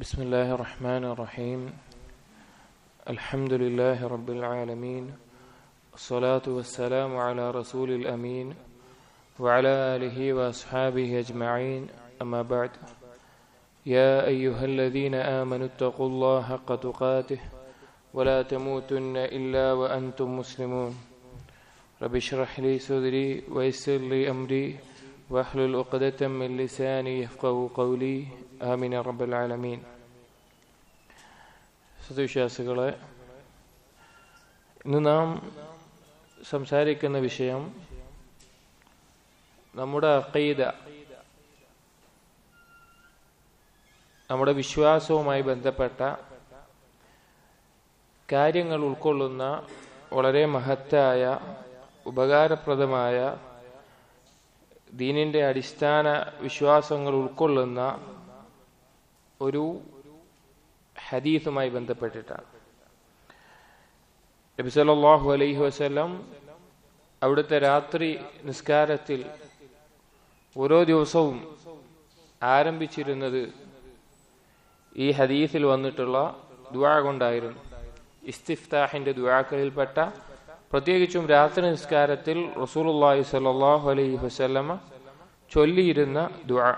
بسم الله الرحمن الرحيم الحمد لله رب العالمين الصلاة والسلام على رسول الأمين وعلى آله وأصحابه أجمعين أما بعد يا أيها الذين آمنوا اتقوا الله حق تقاته ولا تموتن إلا وأنتم مسلمون رب اشرح لي صدري ويسر لي أمري واحلل عقدة من لساني يفقه قولي ആമീൻ റബ്ബൽ ആലമീൻ സത്യവിശ്വാസികളെ ഇന്ന് നാം സംസാരിക്കുന്ന വിഷയം നമ്മുടെ അക്കീദ നമ്മുടെ വിശ്വാസവുമായി ബന്ധപ്പെട്ട കാര്യങ്ങൾ ഉൾക്കൊള്ളുന്ന വളരെ മഹത്തായ ഉപകാരപ്രദമായ ദീനിന്റെ അടിസ്ഥാന വിശ്വാസങ്ങൾ ഉൾക്കൊള്ളുന്ന ഒരു ഹദീസുമായി ബന്ധപ്പെട്ടിട്ടാണ് നബി സല്ലല്ലാഹു അലൈഹി വസല്ലം അവിടുത്തെ രാത്രി നിസ്കാരത്തിൽ ഓരോ ദിവസവും ആരംഭിച്ചിരുന്നത് ഈ ഹദീസിൽ വന്നിട്ടുള്ള ദുആ കൊണ്ടായിരുന്നു ഇസ്തിഫ്താഹിന്റെ ദുആക്കളിൽപ്പെട്ട പ്രത്യേകിച്ചും രാത്രി നിസ്കാരത്തിൽ റസൂലുള്ളാഹി സ്വല്ലല്ലാഹു അലൈഹി വസല്ലമ ചൊല്ലിയിരുന്ന ദുആ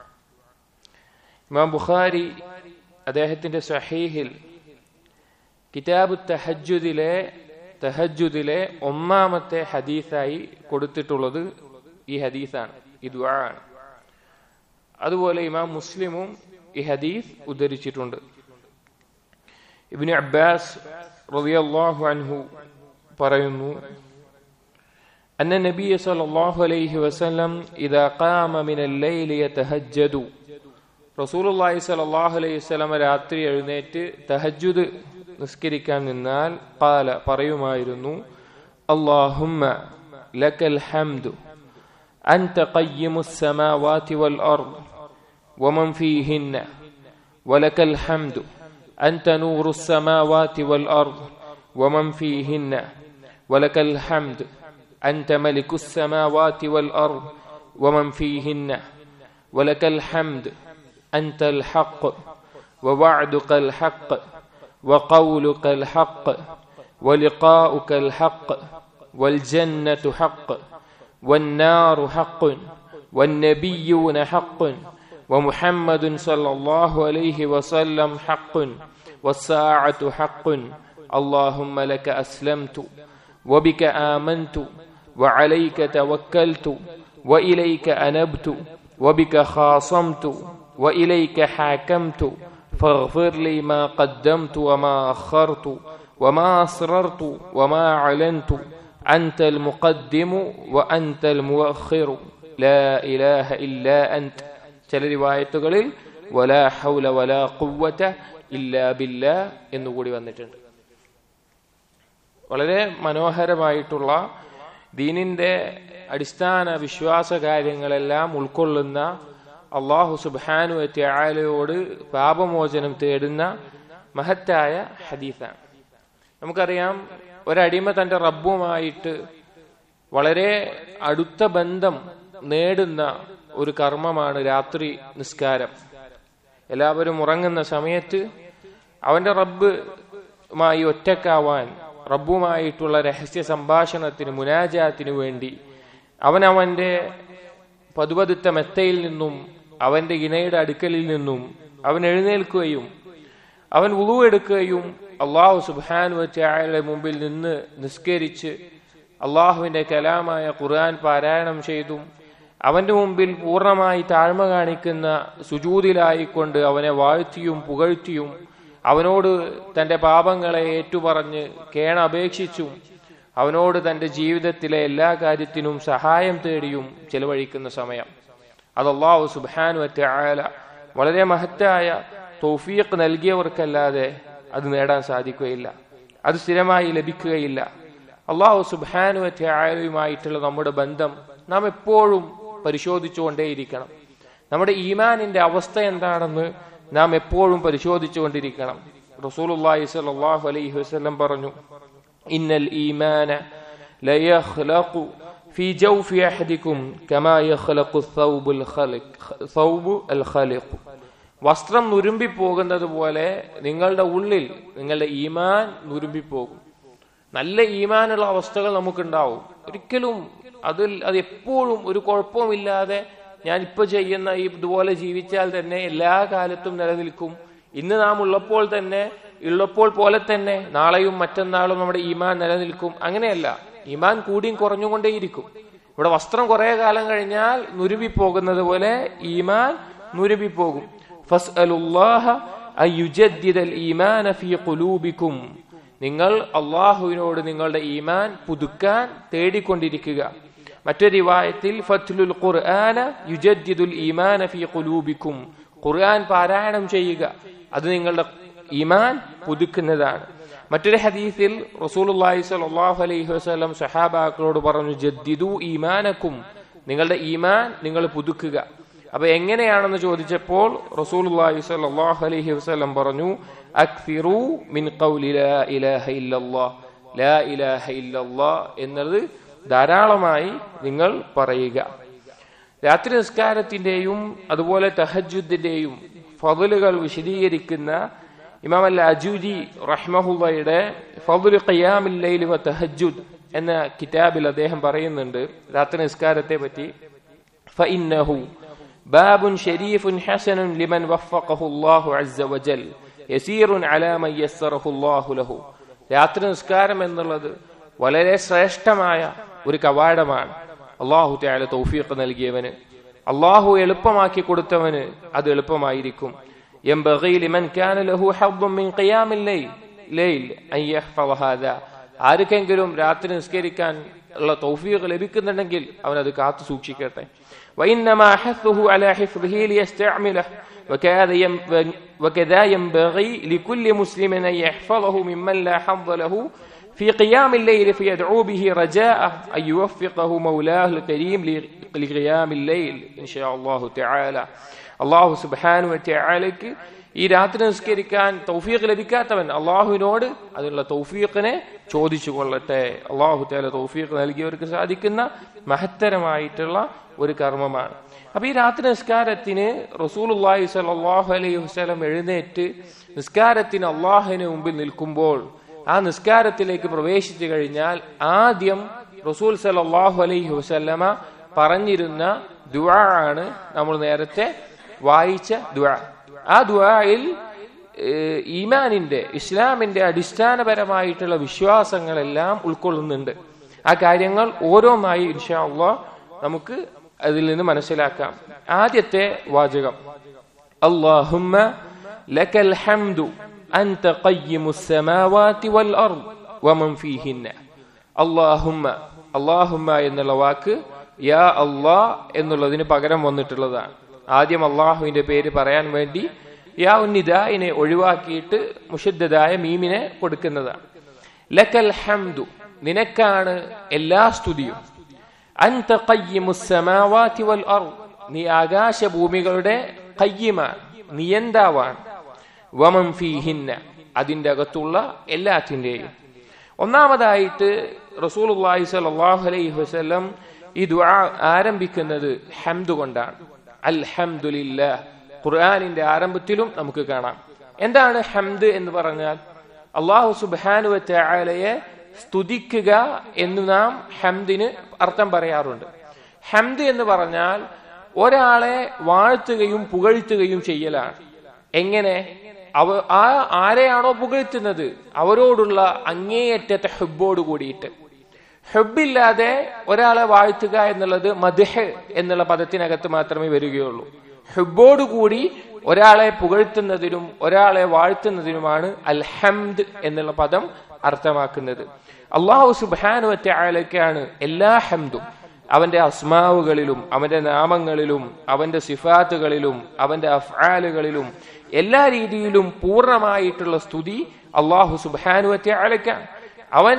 ഇമാം ബുഖാരി അദ്ദേഹത്തിന്റെ സഹീഹിൽ കിതാബ് തഹജുദിലെ തഹജുദിലെ ഒന്നാമത്തെ ഹദീസായി കൊടുത്തിട്ടുള്ളത് ഈ ഹദീസാണ് ഈ ദുആ ആണ് അതുപോലെ ഇമാം മുസ്ലിമും ഈ ഹദീസ് ഉദ്ധരിച്ചിട്ടുണ്ട് ഇബ്നു അബ്ബാസ് റളിയല്ലാഹു അൻഹു പറയുന്നു أن النبي صلى الله عليه وسلم إذا قام من الليل يتهجد റസൂലുള്ളാഹി സ്വല്ലല്ലാഹു അലൈഹി വസല്ലം രാത്രി എഴുന്നേറ്റ് തഹജ്ജുദ് നിസ്കരിക്കാൻ നിന്നാൽ ഖാല പറയുമായിരുന്നു അല്ലാഹുമ്മ ലക്കൽ ഹംദു അൻത ഖയ്യിമുസ് സമാവാതി വൽ അർദ് വമൻ ഫീഹിന്ന ولك الحمد أنت نور السماوات والأرض ومن فيهن ولك الحمد أنت ملك السماوات والأرض ومن فيهن ولك الحمد أنت الحق ووعدك الحق وقولك الحق ولقاؤك الحق والجنة حق والنار حق والنبيون حق ومحمد صلى الله عليه وسلم حق والساعة حق اللهم لك أسلمت وبك آمنت وعليك توكلت وإليك أنبت وبك خاصمت وإليك حاكمت فاغفر لي ما قدمت وما أخرت وما أسررت وما أعلنت أنت المقدم وأنت المؤخر لا إله إلا أنت ചില റിവായത്തുകളിൽ വലാ ഹൗല വലാ ഖുവ്വത ഇല്ലാ ബില്ലാ എന്നുകൂടി വന്നിട്ടുണ്ട് വളരെ മനോഹരമായിട്ടുള്ള ദീനിന്റെ അടിസ്ഥാന വിശ്വാസ കാര്യങ്ങളെല്ലാം ഉൾക്കൊള്ളുന്ന അള്ളാഹു സുബാനു ത്യാലയോട് പാപമോചനം തേടുന്ന മഹത്തായ ഹദീസാണ് നമുക്കറിയാം ഒരടിമ തന്റെ റബ്ബുമായിട്ട് വളരെ അടുത്ത ബന്ധം നേടുന്ന ഒരു കർമ്മമാണ് രാത്രി നിസ്കാരം എല്ലാവരും ഉറങ്ങുന്ന സമയത്ത് അവന്റെ റബ്ബുമായി ഒറ്റക്കാവാൻ റബ്ബുമായിട്ടുള്ള രഹസ്യ സംഭാഷണത്തിന് മുനാജാത്തിനു വേണ്ടി അവൻ അവന്റെ പതുപതുത്ത മെത്തയിൽ നിന്നും അവന്റെ ഇണയുടെ അടുക്കലിൽ നിന്നും അവൻ എഴുന്നേൽക്കുകയും അവൻ ഉളുവെടുക്കുകയും അള്ളാഹു സുബാനു വച്ചായാളുടെ മുമ്പിൽ നിന്ന് നിസ്കരിച്ച് അള്ളാഹുവിന്റെ കലാമായ ഖുർആൻ പാരായണം ചെയ്തും അവന്റെ മുമ്പിൽ പൂർണ്ണമായി താഴ്മ കാണിക്കുന്ന സുജൂതിലായിക്കൊണ്ട് അവനെ വാഴ്ത്തിയും പുകഴ്ത്തിയും അവനോട് തന്റെ പാപങ്ങളെ ഏറ്റുപറഞ്ഞ് കേണപേക്ഷിച്ചും അവനോട് തന്റെ ജീവിതത്തിലെ എല്ലാ കാര്യത്തിനും സഹായം തേടിയും ചെലവഴിക്കുന്ന സമയം അത് അള്ളാഹു സുബാനു ആല വളരെ മഹത്തായ തൗഫീഖ് നൽകിയവർക്കല്ലാതെ അത് നേടാൻ സാധിക്കുകയില്ല അത് സ്ഥിരമായി ലഭിക്കുകയില്ല അള്ളാഹു സുബാനു ആലയുമായിട്ടുള്ള നമ്മുടെ ബന്ധം നാം എപ്പോഴും പരിശോധിച്ചുകൊണ്ടേയിരിക്കണം നമ്മുടെ ഈമാനിന്റെ അവസ്ഥ എന്താണെന്ന് നാം എപ്പോഴും പരിശോധിച്ചുകൊണ്ടിരിക്കണം റസൂലുള്ളാഹി സ്വല്ലല്ലാഹു അലൈഹി വസല്ലം പറഞ്ഞു ഇന്നൽ ഈമാന ലയഖ്ലഖു في جوف أحدكم كما يخلق الثوب الخلق ثوب الخلق വസ്ത്രം നുരുമ്പിപ്പോകുന്നത് പോലെ നിങ്ങളുടെ ഉള്ളിൽ നിങ്ങളുടെ ഈമാൻ നുരുമ്പിപ്പോകും നല്ല ഈമാനുള്ള അവസ്ഥകൾ നമുക്കുണ്ടാവും ഒരിക്കലും അതിൽ അത് എപ്പോഴും ഒരു കുഴപ്പമില്ലാതെ ഞാൻ ഇപ്പൊ ചെയ്യുന്ന ഈ ഇതുപോലെ ജീവിച്ചാൽ തന്നെ എല്ലാ കാലത്തും നിലനിൽക്കും ഇന്ന് നാം ഉള്ളപ്പോൾ തന്നെ ഉള്ളപ്പോൾ പോലെ തന്നെ നാളെയും മറ്റന്നാളും നമ്മുടെ ഈമാൻ നിലനിൽക്കും അങ്ങനെയല്ല ഈമാൻ കൂടിയും കുറഞ്ഞുകൊണ്ടേയിരിക്കും ഇവിടെ വസ്ത്രം കുറെ കാലം കഴിഞ്ഞാൽ നുരുമ്പിപ്പോകുന്നത് പോലെ ഈമാൻ നുരുമ്പിപ്പോകും ഫസ്അലുല്ലാഹ അയ്യുജദ്ദിദൽ ഈമാന ഫീ ഖുലൂബിക്കും നിങ്ങൾ അള്ളാഹുവിനോട് നിങ്ങളുടെ ഈമാൻ പുതുക്കാൻ തേടിക്കൊണ്ടിരിക്കുക മറ്റൊരു റിവായത്തിൽ ഫത്ലുൽ ഖുർആന യുജദ്ദിദുൽ ഈമാന ഫീ ഖുലൂബിക്കും ഖുർആൻ പാരായണം ചെയ്യുക അത് നിങ്ങളുടെ ഈമാൻ പുതുക്കുന്നതാണ് മറ്റൊരു ഹദീസിൽ റസൂലുള്ളാഹി സ്വല്ലല്ലാഹു അലൈഹി വസല്ലം സഹാബാക്കളോട് പറഞ്ഞു ജദ്ദിദു ഈമാനക്കും നിങ്ങളുടെ ഈമാൻ നിങ്ങൾ പുതുക്കുക അപ്പൊ എങ്ങനെയാണെന്ന് ചോദിച്ചപ്പോൾ റസൂലുള്ളാഹി സ്വല്ലല്ലാഹു അലൈഹി വസല്ലം പറഞ്ഞു അക്സിറു മിൻ ഖൗലി ലാ ഇലാഹ ഇല്ലല്ലാഹ് ലാ ഇലാഹ ഇല്ലല്ലാഹ് എന്നത് ധാരാളമായി നിങ്ങൾ പറയുക രാത്രി നിസ്കാരത്തിന്റെയും അതുപോലെ തഹജുദിന്റെയും ഫضലുകൾ വിശദീകരിക്കുന്ന ഇമാം അൽ അജൂരി റഹ്മഹുള്ളയുടെ ഫضലു ഖിയാമിൽ ലൈലി വ തഹജുദ് എന്ന കിതാബിൽ അദ്ദേഹം പറയുന്നുണ്ട് രാത്രി നിസ്കാരത്തെ പറ്റി فإنه باب شريف حسن لمن وفقه الله عز وجل يسير على من يسره الله له രാത്രി നിസ്കാരം എന്നുള്ളത് വളരെ ശ്രേഷ്ഠമായ ഒരു കവാടമാണ് അള്ളാഹു ത്യാല തൗഫീഖ് നൽകിയവന് അള്ളാഹു എളുപ്പമാക്കി കൊടുത്തവന് അത് എളുപ്പമായിരിക്കും ينبغي لمن كان له حظ من قيام الليل ليل أن يحفظ هذا ആർക്കെങ്കിലും രാത്രി നിസ്കരിക്കാൻ ഉള്ള തൗഫീഖ് ലഭിക്കുന്നുണ്ടെങ്കിൽ അവൻ അത് കാത്തു സൂക്ഷിക്കട്ടെ وإنما حثه على حفظه ليستعمله وكذا يم- وكذا ينبغي لكل مسلم أن يحفظه ممن لا حظ له في قيام الليل فيدعو به رجاء أن يوفقه مولاه الكريم لقيام الليل إن شاء الله تعالى الله سبحانه وتعالى ഈ രാത്രി നിസ്കരിക്കാൻ തൗഫീഖ് ലഭിക്കാത്തവൻ അള്ളാഹുവിനോട് അതിനുള്ള തൗഫീഖിനെ ചോദിച്ചു കൊള്ളട്ടെ അള്ളാഹു താല തൗഫീഖ് നൽകിയവർക്ക് സാധിക്കുന്ന മഹത്തരമായിട്ടുള്ള ഒരു കർമ്മമാണ് അപ്പൊ ഈ രാത്രി നിസ്കാരത്തിന് റസൂലുള്ളാഹി സ്വല്ലല്ലാഹു അലൈഹി വസല്ലം എഴുന്നേറ്റ് നിസ്കാരത്തിന് അള്ളാഹുവിന് മുമ്പിൽ നിൽക്കുമ്പോൾ ആ നിസ്കാരത്തിലേക്ക് പ്രവേശിച്ചു കഴിഞ്ഞാൽ ആദ്യം റസൂൽ സല്ലല്ലാഹു അലൈഹി വസല്ലമ പറഞ്ഞിരുന്ന ദുആ ആണ് നമ്മൾ നേരത്തെ വായിച്ച ദുആ ആ ദുആയിൽ ഏഹ്, ഈമാനിന്റെ ഇസ്ലാമിന്റെ അടിസ്ഥാനപരമായിട്ടുള്ള വിശ്വാസങ്ങളെല്ലാം ഉൾക്കൊള്ളുന്നുണ്ട് ആ കാര്യങ്ങൾ ഓരോന്നായി ഇൻഷാ അള്ളാഹ് നമുക്ക് അതിൽ നിന്ന് മനസ്സിലാക്കാം ആദ്യത്തെ വാചകം اللهم لك الحمد أنت قيم السماوات والأرض ومن فيهن اللهم اللهم എന്നുള്ള വാക്ക് യാ അള്ളാ എന്നുള്ളതിന് പകരം വന്നിട്ടുള്ളതാണ് ആദ്യം അള്ളാഹുവിന്റെ പേര് പറയാൻ വേണ്ടി യാ ഉന്നിദായിനെ ഒഴിവാക്കിയിട്ട് മുഷദ്ദതായ മീമിനെ കൊടുക്കുന്നതാണ് ലക്കൽ ഹംദു നിനക്കാണ് എല്ലാ സ്തുതിയും അൻത ഖയ്യിമുസ് സമാവാതി വൽ അർദ് നീ ആകാശഭൂമികളുടെ ഖയ്യിമാണ് നിയന്താവാണ് വമൻ ഫീഹിന്ന അതിന്റെ അകത്തുള്ള എല്ലാത്തിന്റെയും ഒന്നാമതായിട്ട് റസൂലുള്ളാഹി സ്വല്ലല്ലാഹു അലൈഹി വസല്ലം ഈ ദുആ ആരംഭിക്കുന്നത് ഹംദ് കൊണ്ടാണ് അൽഹംദുലില്ലാഹ് ഖുർആനിന്റെ ആരംഭത്തിലും നമുക്ക് കാണാം എന്താണ് ഹംദ് എന്ന് പറഞ്ഞാൽ അള്ളാഹു സുബ്ഹാനു വതആലയെ സ്തുതിക്കുക എന്ന് നാം ഹംദിന് അർത്ഥം പറയാറുണ്ട് ഹംദ് എന്ന് പറഞ്ഞാൽ ഒരാളെ വാഴ്ത്തുകയും പുകഴ്ത്തുകയും ചെയ്യലാണ് എങ്ങനെ അവ ആ ആരെയാണോ പുകഴ്ത്തുന്നത് അവരോടുള്ള അങ്ങേയറ്റത്തെ ഹെബോട് കൂടിയിട്ട് ഹെബില്ലാതെ ഒരാളെ വാഴ്ത്തുക എന്നുള്ളത് മദ്ഹ് എന്നുള്ള പദത്തിനകത്ത് മാത്രമേ വരികയുള്ളൂ ഹെബോട് കൂടി ഒരാളെ പുകഴ്ത്തുന്നതിനും ഒരാളെ വാഴ്ത്തുന്നതിനുമാണ് അൽഹംദ് എന്നുള്ള പദം അർത്ഥമാക്കുന്നത് അള്ളാഹു സുബാനുവറ്റ ആളൊക്കെയാണ് എല്ലാ ഹംദും അവന്റെ അസ്മാവുകളിലും അവന്റെ നാമങ്ങളിലും അവന്റെ സിഫാത്തുകളിലും അവന്റെ അഫ്ആലുകളിലും എല്ലാ രീതിയിലും പൂർണ്ണമായിട്ടുള്ള സ്തുതി അള്ളാഹു സുബാനുവറ്റ ആളൊക്കെയാണ് അവൻ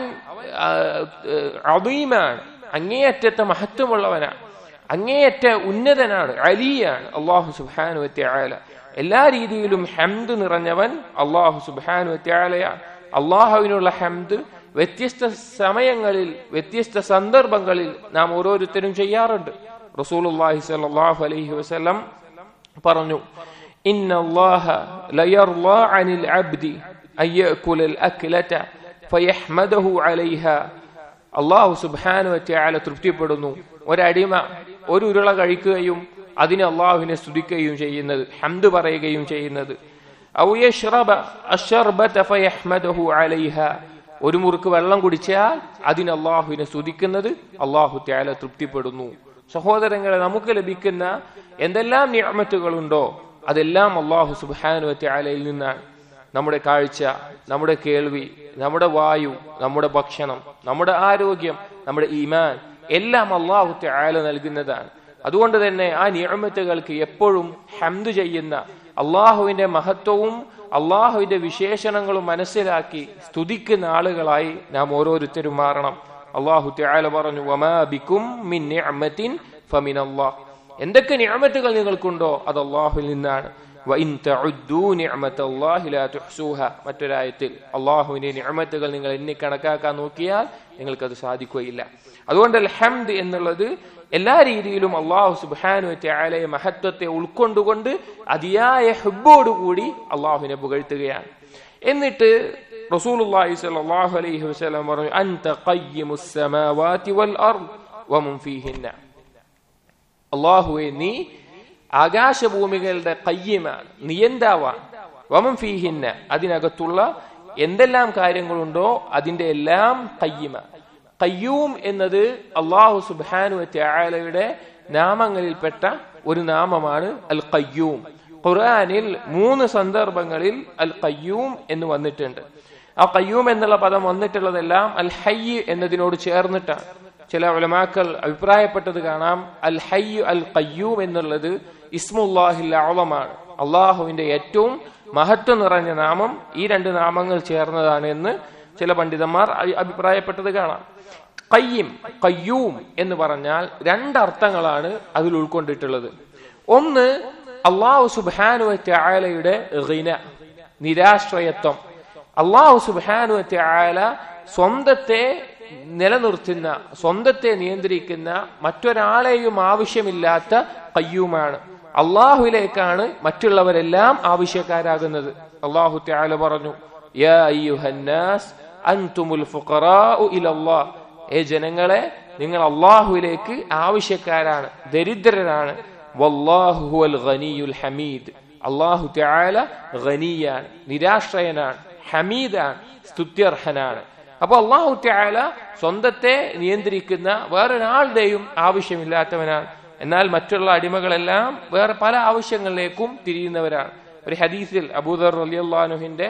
അബീമാണ് അങ്ങേയറ്റത്തെ മഹത്വമുള്ളവനാണ് അങ്ങേയറ്റ ഉന്നതനാണ് അലിയാണ് അള്ളാഹു സുബാനു ആല എല്ലാ രീതിയിലും ഹംദ് നിറഞ്ഞവൻ അള്ളാഹു സുബാനു ആലയാണ് അള്ളാഹുവിനുള്ള ഹംദ് വ്യത്യസ്ത സമയങ്ങളിൽ വ്യത്യസ്ത സന്ദർഭങ്ങളിൽ നാം ഓരോരുത്തരും ചെയ്യാറുണ്ട് റസൂലുള്ളാഹി സ്വല്ലല്ലാഹു അലൈഹി വസല്ലം പറഞ്ഞു إن الله ليرضى عن العبد أن يأكل الأكلة فيحمده عليها അള്ളാഹു സുബാനുവറ്റയാളെ തൃപ്തിപ്പെടുന്നു ഒരടിമ ഒരു ഉരുള കഴിക്കുകയും അതിന് അള്ളാഹുവിനെ സ്തുതിക്കുകയും ചെയ്യുന്നത് ഹംദ് പറയുകയും ചെയ്യുന്നത് ഔ യശ്റബ അശ്ശർബത ഫയഹ്മദഹു അലൈഹ ഒരു മുറുക്ക് വെള്ളം കുടിച്ചാൽ അതിന് അള്ളാഹുവിനെ സ്തുതിക്കുന്നത് അള്ളാഹു ത്യാല തൃപ്തിപ്പെടുന്നു സഹോദരങ്ങളെ നമുക്ക് ലഭിക്കുന്ന എന്തെല്ലാം നിയമത്തുകളുണ്ടോ അതെല്ലാം അള്ളാഹു സുബാനു ത്യാലയിൽ നിന്നാണ് നമ്മുടെ കാഴ്ച നമ്മുടെ കേൾവി നമ്മുടെ വായു നമ്മുടെ ഭക്ഷണം നമ്മുടെ ആരോഗ്യം നമ്മുടെ ഈമാൻ എല്ലാം അള്ളാഹു ത്യാല നൽകുന്നതാണ് അതുകൊണ്ട് തന്നെ ആ നിയമത്തുകൾക്ക് എപ്പോഴും ഹംദ് ചെയ്യുന്ന അള്ളാഹുവിന്റെ മഹത്വവും അള്ളാഹുവിന്റെ വിശേഷണങ്ങളും മനസ്സിലാക്കി സ്തുതിക്കുന്ന ആളുകളായി നാം ഓരോരുത്തരും മാറണം അള്ളാഹു ത്യാല പറഞ്ഞു വമാ ബിക്കും മിൻ നിഅമത്തിൻ ഫമിൻ അല്ലാഹ് എന്തൊക്കെ നിഅമത്തുകൾ നിങ്ങൾക്കുണ്ടോ അത് അള്ളാഹുവിൽ നിന്നാണ് വഇൻ തഉദ്ദൂ നിഅമത്തല്ലാഹി ലാ തുഹ്സൂഹ മറ്റൊരായത്തിൽ അള്ളാഹുവിന്റെ നിഅമത്തുകൾ നിങ്ങൾ എണ്ണി കണക്കാക്കാൻ നോക്കിയാൽ നിങ്ങൾക്കത് സാധിക്കുകയില്ല അതുകൊണ്ട് ഹംദ് എന്നുള്ളത് എല്ലാ രീതിയിലും അള്ളാഹു സുബാനു ത്യാലയ മഹത്വത്തെ ഉൾക്കൊണ്ടുകൊണ്ട് അതിയായ ഹെബോടുകൂടി അള്ളാഹുവിനെ പുകഴ്ത്തുകയാണ് എന്നിട്ട് റസൂലുള്ളാഹി സ്വല്ലല്ലാഹു അലൈഹി വസല്ലം പറഞ്ഞു അൻത ഖയ്യിമുസ് സമാവാതി വൽ അർദ് വമൻ ഫീഹിന്ന അള്ളാഹുവെ നീ ആകാശഭൂമികളുടെ കയ്യമാണ് നിയന്താവാണ് വമൻ ഫീഹിന്ന അതിനകത്തുള്ള എന്തെല്ലാം കാര്യങ്ങളുണ്ടോ അതിന്റെ എല്ലാം കയ്യമ കയ്യൂം എന്നത് അള്ളാഹു സുബാനു ത്യാലയുടെ നാമങ്ങളിൽപ്പെട്ട ഒരു നാമമാണ് അൽ കയ്യൂം ഖുർആനിൽ മൂന്ന് സന്ദർഭങ്ങളിൽ അൽ കയ്യൂം എന്ന് വന്നിട്ടുണ്ട് ആ കയ്യൂം എന്നുള്ള പദം വന്നിട്ടുള്ളതെല്ലാം അൽ ഹയ്യ് എന്നതിനോട് ചേർന്നിട്ടാണ് ചില ഉലമാക്കൾ അഭിപ്രായപ്പെട്ടത് കാണാം അൽ ഹയ്യു അൽ കയ്യൂം എന്നുള്ളത് ഇസ്മുല്ലാഹിൽ അവളമാണ് അള്ളാഹുവിന്റെ ഏറ്റവും മഹത്വം നിറഞ്ഞ നാമം ഈ രണ്ട് നാമങ്ങൾ ചേർന്നതാണ് എന്ന് ചില പണ്ഡിതന്മാർ അഭിപ്രായപ്പെട്ടത് കാണാം കയ്യം കയ്യൂം എന്ന് പറഞ്ഞാൽ രണ്ടർത്ഥങ്ങളാണ് അതിൽ ഉൾക്കൊണ്ടിട്ടുള്ളത് ഒന്ന് അള്ളാഹു സുബാനു ത്യാലയുടെ റിന നിരാശ്രയത്വം അള്ളാഹു സുബാനു ത്യാല സ്വന്തത്തെ നിലനിർത്തുന്ന സ്വന്തത്തെ നിയന്ത്രിക്കുന്ന മറ്റൊരാളെയും ആവശ്യമില്ലാത്ത കയ്യൂമാണ് അള്ളാഹുവിലേക്കാണ് മറ്റുള്ളവരെല്ലാം ആവശ്യക്കാരാകുന്നത് അള്ളാഹു ത്യാല പറഞ്ഞു യാ അയ്യുഹന്നാസ് അൻതുമുൽ ഫുഖറാഉ ഇലല്ലാഹ് ഏ ജനങ്ങളെ നിങ്ങൾ അള്ളാഹുവിലേക്ക് ആവശ്യക്കാരാണ് ദരിദ്രരാണ് വല്ലാഹു ഹുവൽ ഗനിയുൽ ഹമീദ് അള്ളാഹു ത്യാല ഗനിയാണ് നിരാശ്രയനാണ് ഹമീദാണ് സ്തുത്യർഹനാണ് അപ്പൊ അള്ളാഹു ത്യാല സ്വന്തത്തെ നിയന്ത്രിക്കുന്ന വേറൊരാളുടെയും ആവശ്യമില്ലാത്തവനാണ് എന്നാൽ മറ്റുള്ള അടിമകളെല്ലാം വേറെ പല ആവശ്യങ്ങളിലേക്കും തിരിയുന്നവരാണ് ഒരു ഹദീസിൽ അബൂദർ അലിയല്ലാനുഹിന്റെ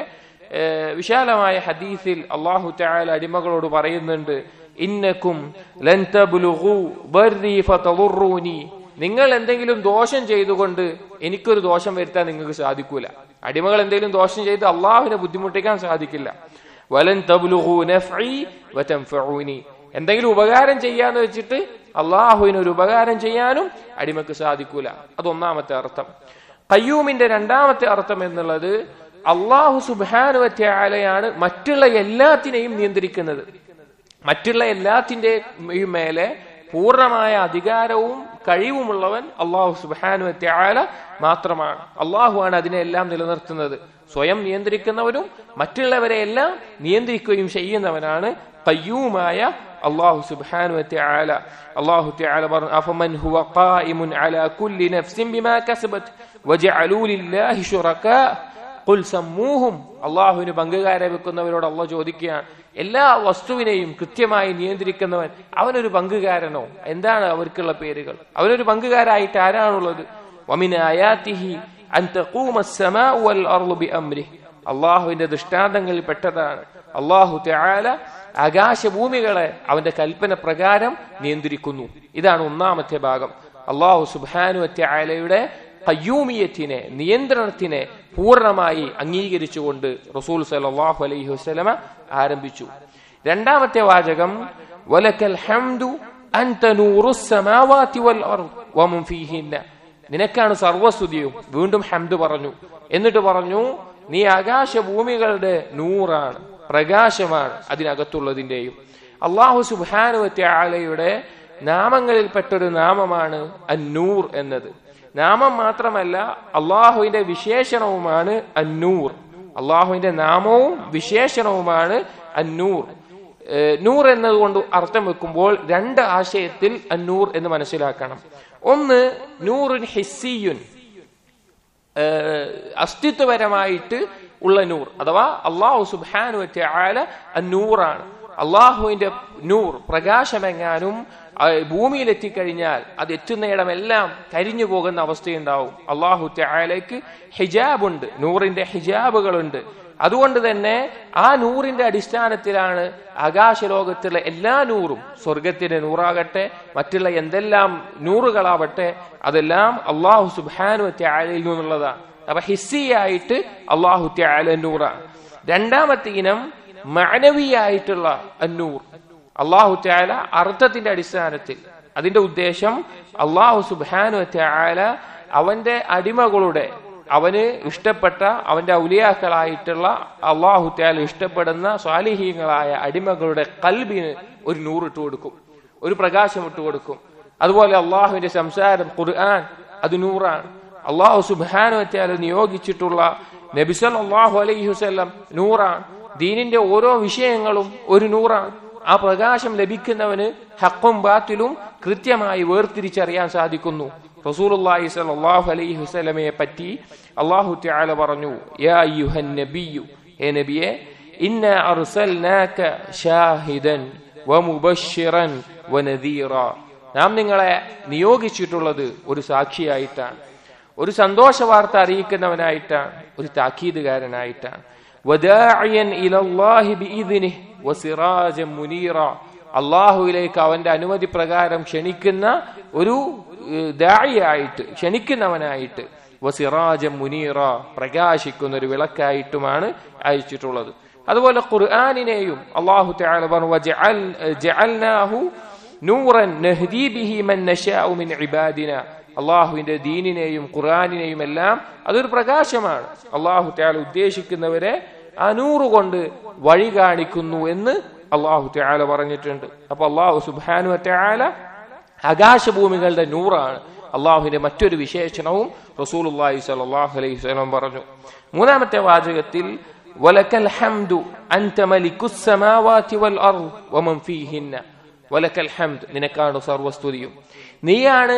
വിശാലമായ ഹദീസിൽ അള്ളാഹു ത്യാല അടിമകളോട് പറയുന്നുണ്ട് ഇന്നക്കും ലൻ തബ്ലുഗു ബർരി ഫതളുറൂനി നിങ്ങൾ എന്തെങ്കിലും ദോഷം ചെയ്തുകൊണ്ട് എനിക്കൊരു ദോഷം വരുത്താൻ നിങ്ങൾക്ക് സാധിക്കൂല അടിമകൾ എന്തെങ്കിലും ദോഷം ചെയ്ത് അള്ളാഹുവിനെ ബുദ്ധിമുട്ടിക്കാൻ സാധിക്കില്ല വലൻ തബ്ലുഗു നഫ്ഇ വതൻഫഊനി എന്തെങ്കിലും ഉപകാരം ചെയ്യാന്ന് വെച്ചിട്ട് അള്ളാഹുവിന് ഒരു ഉപകാരം ചെയ്യാനും അടിമക്ക് സാധിക്കൂല അതൊന്നാമത്തെ അർത്ഥം കയ്യൂമിന്റെ രണ്ടാമത്തെ അർത്ഥം എന്നുള്ളത് അള്ളാഹു സുബാനുവറ്റയാലയാണ് മറ്റുള്ള എല്ലാത്തിനെയും നിയന്ത്രിക്കുന്നത് മറ്റുള്ള എല്ലാത്തിന്റെയും മേലെ പൂർണ്ണമായ അധികാരവും കഴിവുമുള്ളവൻ അള്ളാഹു സുബാനുവറ്റയാല മാത്രമാണ് അള്ളാഹുവാണ് അതിനെല്ലാം നിലനിർത്തുന്നത് സ്വയം നിയന്ത്രിക്കുന്നവരും മറ്റുള്ളവരെ എല്ലാം നിയന്ത്രിക്കുകയും ചെയ്യുന്നവനാണ് കയ്യൂമായ അള്ളാഹു സുബ്ഹാനു വതആല അള്ളാഹു തആല പറഞ്ഞു അഫമൻ ഹുവ ഖായിമുൻ അലാ കുല്ലി നഫ്സിൻ ബിമാ കസബത് വജഅലൂ ലില്ലാഹി ശുറകാ ഖുൽ സമ്മൂഹും അള്ളാഹുവിന് പങ്കുകാരെ വെക്കുന്നവരോട് അള്ളാഹ് ചോദിക്കുകയാണ് എല്ലാ വസ്തുവിനെയും കൃത്യമായി നിയന്ത്രിക്കുന്നവൻ അവനൊരു പങ്കുകാരനോ എന്താണ് അവർക്കുള്ള പേരുകൾ അവനൊരു പങ്കുകാരായിട്ട് ആരാണുള്ളത് വമിൻ ആയാത്തിഹി അൻ തഖൂമ السماء والارض بامره അള്ളാഹുവിന്റെ ദൃഷ്ടാന്തങ്ങളിൽ പെട്ടതാണ് അള്ളാഹു തആല ആകാശഭൂമികളെ അവന്റെ കൽപ്പന പ്രകാരം നിയന്ത്രിക്കുന്നു ഇതാണ് ഒന്നാമത്തെ ഭാഗം അള്ളാഹു സുബാനു തആലയുടെ കയ്യൂമിയത്തിനെ നിയന്ത്രണത്തിനെ പൂർണ്ണമായി അംഗീകരിച്ചുകൊണ്ട് റസൂൽ സല്ലല്ലാഹു അലൈഹി വസല്ലമ ആരംഭിച്ചു രണ്ടാമത്തെ വാചകം വലക്കൽ ഹംദു അൻത നൂറുസ് സമാവാതി വൽ അർദ് വമൻ ഫീഹിന്ന നിനക്കാണ് സർവസ്തുതിയും വീണ്ടും ഹംദ് പറഞ്ഞു എന്നിട്ട് പറഞ്ഞു നീ ആകാശഭൂമികളുടെ നൂറാണ് പ്രകാശമാണ് അതിനകത്തുള്ളതിന്റെയും അള്ളാഹു സുബാനുവത്തെ ആലയുടെ നാമങ്ങളിൽപ്പെട്ടൊരു നാമമാണ് അന്നൂർ എന്നത് നാമം മാത്രമല്ല അള്ളാഹുവിന്റെ വിശേഷണവുമാണ് അന്നൂർ അള്ളാഹുവിന്റെ നാമവും വിശേഷണവുമാണ് അന്നൂർ ഏഹ് നൂർ എന്നതുകൊണ്ട് അർത്ഥം വെക്കുമ്പോൾ രണ്ട് ആശയത്തിൽ അന്നൂർ എന്ന് മനസ്സിലാക്കണം ഒന്ന് നൂറുൻ ഹിസ്സിയുൻ ഏഹ് അസ്തിത്വപരമായിട്ട് ഉള്ള നൂർ അഥവാ അള്ളാഹു സുബാനു ആല നൂറാണ് അള്ളാഹുവിന്റെ നൂർ പ്രകാശമെങ്ങാനും ആ, ഭൂമിയിൽ എത്തിക്കഴിഞ്ഞാൽ അത് എത്തുന്നിടമെല്ലാം കരിഞ്ഞു പോകുന്ന അവസ്ഥയുണ്ടാവും അള്ളാഹു ആലയ്ക്ക് ഹിജാബുണ്ട് നൂറിന്റെ ഹിജാബുകളുണ്ട് അതുകൊണ്ട് തന്നെ ആ നൂറിന്റെ അടിസ്ഥാനത്തിലാണ് ആകാശലോകത്തിലെ എല്ലാ നൂറും സ്വർഗത്തിന്റെ നൂറാകട്ടെ മറ്റുള്ള എന്തെല്ലാം നൂറുകളാവട്ടെ അതെല്ലാം അള്ളാഹു സുബാനു ത്യാലയിൽ നിന്നുള്ളതാണ് അപ്പൊ ഹിസ്സിയായിട്ട് അള്ളാഹു ത്യാല നൂറാണ് രണ്ടാമത്തെ ഇനം മാനവിയായിട്ടുള്ള അന്നൂർ അള്ളാഹു ത്യാല അർത്ഥത്തിന്റെ അടിസ്ഥാനത്തിൽ അതിന്റെ ഉദ്ദേശം അള്ളാഹു സുബാനു ത്യാല അവന്റെ അടിമകളുടെ അവന് ഇഷ്ടപ്പെട്ട അവന്റെ ഔലിയാക്കളായിട്ടുള്ള അള്ളാഹു ത്യാല ഇഷ്ടപ്പെടുന്ന സ്വാലിഹീങ്ങളായ അടിമകളുടെ കൽബിന് ഒരു നൂറിട്ട് കൊടുക്കും ഒരു പ്രകാശം ഇട്ട് കൊടുക്കും അതുപോലെ അള്ളാഹുവിന്റെ സംസാരം ഖുർആൻ അത് നൂറാണ് അള്ളാഹു സുബാനു ത്യാല നിയോഗിച്ചിട്ടുള്ള നബിസൽ അള്ളാഹു അലൈഹി വസ്ലം നൂറാണ് ദീനിന്റെ ഓരോ വിഷയങ്ങളും ഒരു നൂറാണ് ആ പ്രകാശം ലഭിക്കുന്നവന് ഹക്കും ബാത്തിലും കൃത്യമായി വേർതിരിച്ചറിയാൻ സാധിക്കുന്നു റസൂലുള്ളാഹി സ്വല്ലല്ലാഹു അലൈഹി വസല്ലമയെ പറ്റി അല്ലാഹു തആല പറഞ്ഞു യാ അയ്യുഹൻ നബിയു ഹേ നബിയെ ഇന്ന അർസൽനാക ഷാഹിദൻ വമുബശ്ശിറൻ വനദീറ നാം നിങ്ങളെ നിയോഗിച്ചിട്ടുള്ളത് ഒരു സാക്ഷിയായിട്ടാണ് ഒരു സന്തോഷ വാർത്ത അറിയിക്കുന്നവനായിട്ടാണ് ഒരു താക്കീതുകാരനായിട്ടാണ് വദാഇയൻ ഇലല്ലാഹി ബിഇദ്നിഹി വസിറാജൻ മുനീറ അള്ളാഹുവിലേക്ക് അവന്റെ അനുമതി പ്രകാരം ക്ഷണിക്കുന്ന ഒരു ഏഹ്, ദായിയായിട്ട് ക്ഷണിക്കുന്നവനായിട്ട് വസിറാജൻ മുനീറ പ്രകാശിക്കുന്ന ഒരു വിളക്കായിട്ടുമാണ് അയച്ചിട്ടുള്ളത് അതുപോലെ ഖുർആാനിനെയും അള്ളാഹു തആല പറഞ്ഞു "വജഅൽ- ജഅൽനാഹു നൂറൻ നഹ്ദീ ബിഹി മൻ നശാഉ മിൻ ഇബാദിന അള്ളാഹുവിന്റെ ദീനിനെയും ഖുർആാനിനെയും എല്ലാം അതൊരു പ്രകാശമാണ് അള്ളാഹു തആല ഉദ്ദേശിക്കുന്നവരെ ആ നൂറ് കൊണ്ട് വഴി കാണിക്കുന്നു എന്ന് അള്ളാഹു തആല പറഞ്ഞിട്ടുണ്ട് അപ്പൊ അള്ളാഹു സുബ്ഹാനു തആല ആകാശഭൂമികളുടെ നൂറാണ് അള്ളാഹുവിന്റെ മറ്റൊരു വിശേഷണവും റസൂലുള്ളാഹി സ്വല്ലല്ലാഹു അലൈഹി വസല്ലം പറഞ്ഞു മൂന്നാമത്തെ വാചകത്തിൽ വലക്കൽ ഹംദു അൻത മലിക്കുസ് സമാവാതി വൽ അർദ് വമൻ ഫീഹിന്ന വലക്കൽ ഹംദ് നിനക്കാണ് സർവസ്തുതിയും നീയാണ്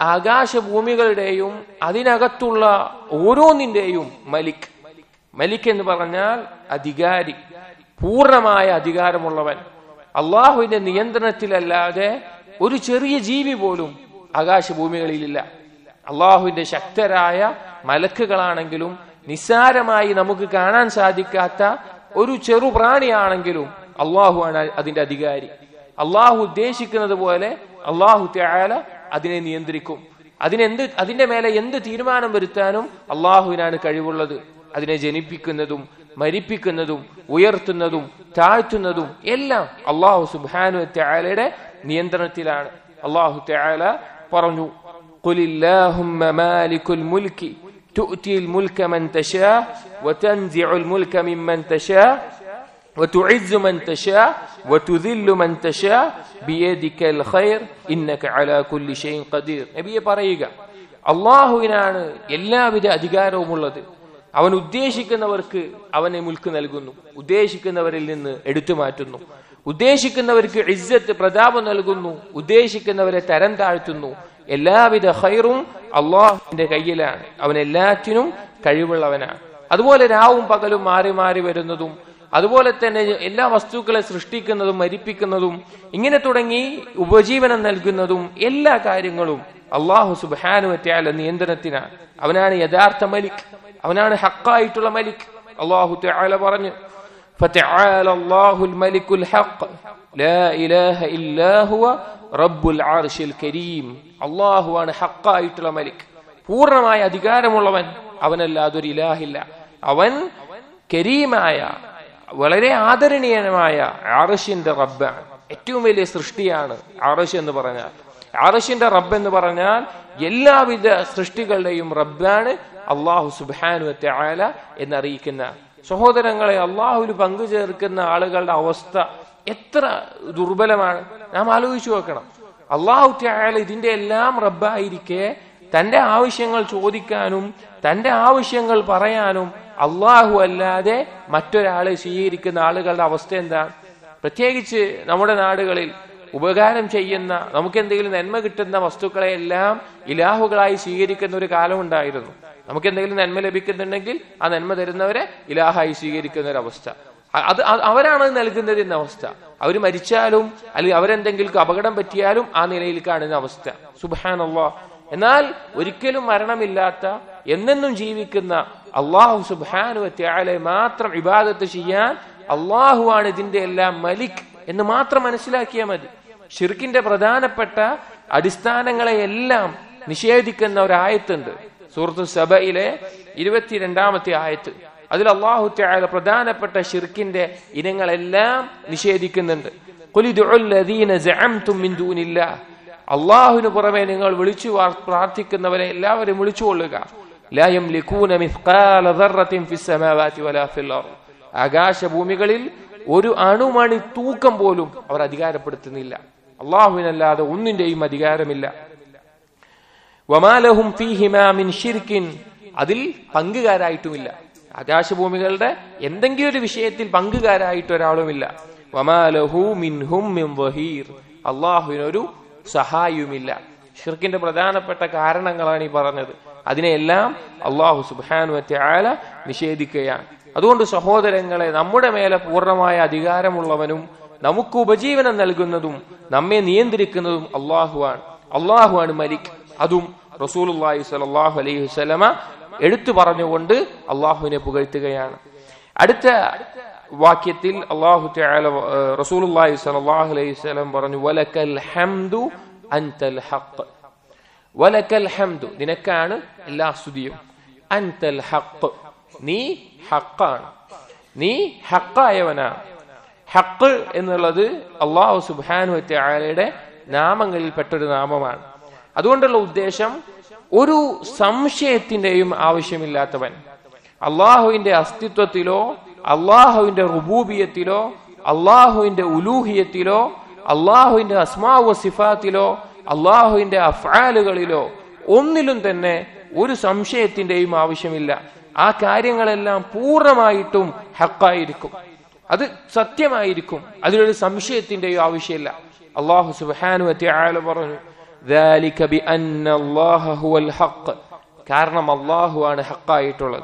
ആകാശഭൂമികളുടെയും അതിനകത്തുള്ള ഓരോന്നിന്റെയും മലിക് മലിക് എന്ന് പറഞ്ഞാൽ അധികാരി പൂർണ്ണമായ അധികാരമുള്ളവൻ അള്ളാഹുവിന്റെ നിയന്ത്രണത്തിലല്ലാതെ ഒരു ചെറിയ ജീവി പോലും ആകാശഭൂമികളിലില്ല അള്ളാഹുവിന്റെ ശക്തരായ മലക്കുകളാണെങ്കിലും നിസ്സാരമായി നമുക്ക് കാണാൻ സാധിക്കാത്ത ഒരു ചെറു പ്രാണിയാണെങ്കിലും അള്ളാഹുവാണ് അതിന്റെ അധികാരി അള്ളാഹു ഉദ്ദേശിക്കുന്നത് പോലെ അള്ളാഹു ത്യാല അതിനെ നിയന്ത്രിക്കും അതിനെന്ത് അതിന്റെ മേലെ എന്ത് തീരുമാനം വരുത്താനും അള്ളാഹുവിനാണ് കഴിവുള്ളത് അതിനെ ജനിപ്പിക്കുന്നതും മരിപ്പിക്കുന്നതും ഉയർത്തുന്നതും താഴ്ത്തുന്നതും എല്ലാം അള്ളാഹു സുബാനു ത്യാലയുടെ നിയന്ത്രണത്തിലാണ് അള്ളാഹു ത്യാല പറഞ്ഞു قل اللهم مالك الملك تؤتي الملك من تشاء وتنزع الملك ممن تشاء وتعز من تشاء وتذل من تشاء بيدك الخير إنك على كل شيء قدير നബിയെ പറയുക അള്ളാഹുവിനാണ് എല്ലാവിധ അധികാരവുമുള്ളത് അവൻ ഉദ്ദേശിക്കുന്നവർക്ക് അവനെ മുൽക്ക് നൽകുന്നു ഉദ്ദേശിക്കുന്നവരിൽ നിന്ന് എടുത്തു മാറ്റുന്നു ഉദ്ദേശിക്കുന്നവർക്ക് ഇജ്ജത്ത് പ്രതാപം നൽകുന്നു ഉദ്ദേശിക്കുന്നവരെ തരം താഴ്ത്തുന്നു എല്ലാവിധ ഹൈറും അള്ളാഹുവിന്റെ കയ്യിലാണ് അവൻ എല്ലാറ്റിനും കഴിവുള്ളവനാണ് അതുപോലെ രാവും പകലും മാറി മാറി വരുന്നതും അതുപോലെ തന്നെ എല്ലാ വസ്തുക്കളെ സൃഷ്ടിക്കുന്നതും മരിപ്പിക്കുന്നതും ഇങ്ങനെ തുടങ്ങി ഉപജീവനം നൽകുന്നതും എല്ലാ കാര്യങ്ങളും അള്ളാഹു സുബാനുവറ്റാല നിയന്ത്രണത്തിനാണ് അവനാണ് യഥാർത്ഥ മലിക് അവനാണ് ഹക്കായിട്ടുള്ള മലിക് അള്ളാഹു ത്യാല പറഞ്ഞു فتعالى الله الملك الحق لا إله إلا هو رب العرش الكريم الله ആണ് ഹക്കായിട്ടുള്ള മലിക് പൂർണ്ണമായ അധികാരമുള്ളവൻ അവനല്ലാതെ ഒരു ഇലാഹില്ല അവൻ കരീമായ വളരെ ആദരണീയമായ ആറഷിന്റെ റബ്ബാണ് ഏറ്റവും വലിയ സൃഷ്ടിയാണ് ആറഷ് എന്ന് പറഞ്ഞാൽ ആറഷിന്റെ റബ്ബ് എന്ന് പറഞ്ഞാൽ എല്ലാവിധ സൃഷ്ടികളുടെയും റബ്ബാണ് അള്ളാഹു സുബാനു ആല എന്നറിയിക്കുന്ന സഹോദരങ്ങളെ അള്ളാഹുവിൽ പങ്കു ചേർക്കുന്ന ആളുകളുടെ അവസ്ഥ എത്ര ദുർബലമാണ് നാം ആലോചിച്ചു നോക്കണം അള്ളാഹു ത്യാല ഇതിന്റെ എല്ലാം റബ്ബായിരിക്കെ തന്റെ ആവശ്യങ്ങൾ ചോദിക്കാനും തന്റെ ആവശ്യങ്ങൾ പറയാനും അള്ളാഹു അല്ലാതെ മറ്റൊരാളെ സ്വീകരിക്കുന്ന ആളുകളുടെ അവസ്ഥ എന്താണ് പ്രത്യേകിച്ച് നമ്മുടെ നാടുകളിൽ ഉപകാരം ചെയ്യുന്ന നമുക്ക് എന്തെങ്കിലും നന്മ കിട്ടുന്ന വസ്തുക്കളെ എല്ലാം ഇലാഹുകളായി സ്വീകരിക്കുന്ന ഒരു കാലം ഉണ്ടായിരുന്നു നമുക്ക് എന്തെങ്കിലും നന്മ ലഭിക്കുന്നുണ്ടെങ്കിൽ ആ നന്മ തരുന്നവരെ ഇലാഹായി സ്വീകരിക്കുന്ന ഒരു അവസ്ഥ അ- അത് അ- അവരാണ് അത് നൽകുന്നത് എന്ന അവസ്ഥ അവർ മരിച്ചാലും അല്ലെങ്കിൽ അവരെന്തെങ്കിലും അപകടം പറ്റിയാലും ആ നിലയിൽ കാണുന്ന അവസ്ഥ സുബാനല്ലാ എന്നാൽ ഒരിക്കലും മരണമില്ലാത്ത എന്നെന്നും ജീവിക്കുന്ന അള്ളാഹു സുബാനുവത്യാലെ മാത്രം ഇബാദത്ത് ചെയ്യാൻ അള്ളാഹുവാണ് ഇതിന്റെ എല്ലാം മലിക് എന്ന് മാത്രം മനസ്സിലാക്കിയാൽ മതി ഷിർക്കിന്റെ പ്രധാനപ്പെട്ട അടിസ്ഥാനങ്ങളെയെല്ലാം നിഷേധിക്കുന്ന ഒരു ആയത്തുണ്ട് സൂറത്തു സബയിലെ ഇരുപത്തിരണ്ടാമത്തെ ആയത്ത് അതിൽ അള്ളാഹു തആല പ്രധാനപ്പെട്ട ഷിർക്കിന്റെ ഇനങ്ങളെല്ലാം നിഷേധിക്കുന്നുണ്ട് ഖുൽ ഇദ്ഉൽ ലദീന സഅംതും മിൻ ദൂനില്ലാഹ് അള്ളാഹുവിന് പുറമെ നിങ്ങൾ വിളിച്ചു വാ- പ്രാർത്ഥിക്കുന്നവരെ എല്ലാവരും വിളിച്ചുകൊള്ളുക ലാ യംലികൂന മിസ്ഖാല ദർറത്തിൻ ഫിസ് സമാവാതി വലാ ഫിൽ അർദ് ആകാശഭൂമികളിൽ ഒരു അണുമണി തൂക്കം പോലും അവർ അധികാരപ്പെടുത്തുന്നില്ല അള്ളാഹുവിനല്ലാതെ ഒന്നിന്റെയും അധികാരമില്ല വമാലഹും ഫീഹിമാ മിൻ ഷിർക്കിൻ അതിൽ പങ്കുകാരായിട്ടുമില്ല ആകാശഭൂമികളുടെ എന്തെങ്കിലും ഒരു വിഷയത്തിൽ പങ്കുകാരായിട്ട് ഒരാളുമില്ല വമാലഹു മിൻഹും മിൻ വഹീർ അള്ളാഹുവിനൊരു സഹായവുമില്ല ഷിർക്കിന്റെ പ്രധാനപ്പെട്ട കാരണങ്ങളാണ് ഈ പറഞ്ഞത് അതിനെല്ലാം അള്ളാഹു സുബാനു ആല നിഷേധിക്കുകയാണ് അതുകൊണ്ട് സഹോദരങ്ങളെ നമ്മുടെ മേലെ പൂർണ്ണമായ അധികാരമുള്ളവനും നമുക്ക് ഉപജീവനം നൽകുന്നതും നമ്മെ നിയന്ത്രിക്കുന്നതും അള്ളാഹുവാണ് അള്ളാഹുവാണ് മലിക് അതും റസൂലുള്ളാഹി സ്വല്ലല്ലാഹു അലൈഹി വസല്ലമ എടുത്തു പറഞ്ഞുകൊണ്ട് അള്ളാഹുവിനെ പുകഴ്ത്തുകയാണ് അടുത്ത വാക്യത്തിൽ അള്ളാഹു തആല ഏഹ്, റസൂലുള്ളാഹി സ്വല്ലല്ലാഹു അലൈഹി വസല്ലം പറഞ്ഞു വലക്കൽ ഹംദു അൻതൽ ഹഖ് വലക്കൽ ഹംദു നിനക്കാണ് എല്ലാ സ്തുതിയും അൻതൽ ഹഖ് നീ ഹക്കാണ് നീ ഹക്കായവനാണ് ഹക്ക് എന്നുള്ളത് അള്ളാഹു സുബാനു ആലയുടെ നാമങ്ങളിൽപ്പെട്ടൊരു നാമമാണ് അതുകൊണ്ടുള്ള ഉദ്ദേശം ഒരു സംശയത്തിന്റെയും ആവശ്യമില്ലാത്തവൻ അള്ളാഹുവിന്റെ അസ്തിത്വത്തിലോ അള്ളാഹുവിന്റെ റുബൂബിയത്തിലോ അള്ളാഹുവിന്റെ ഉലൂഹിയത്തിലോ അള്ളാഹുവിന്റെ അസ്മാവ സിഫാത്തിലോ അള്ളാഹുവിന്റെ അഫ്ആലുകളിലോ ഒന്നിലും തന്നെ ഒരു സംശയത്തിന്റെയും ആവശ്യമില്ല ആ കാര്യങ്ങളെല്ലാം പൂർണ്ണമായിട്ടും ഹക്കായിരിക്കും അത് സത്യമായിരിക്കും അതിലൊരു സംശയത്തിന്റെയോ ആവശ്യമില്ല അള്ളാഹു സുബ്ഹാനഹു വതആല പറഞ്ഞു ذلك بأن الله هو الحق കാരണം അള്ളാഹു ആണ് ഹക്കായിട്ടുള്ളത്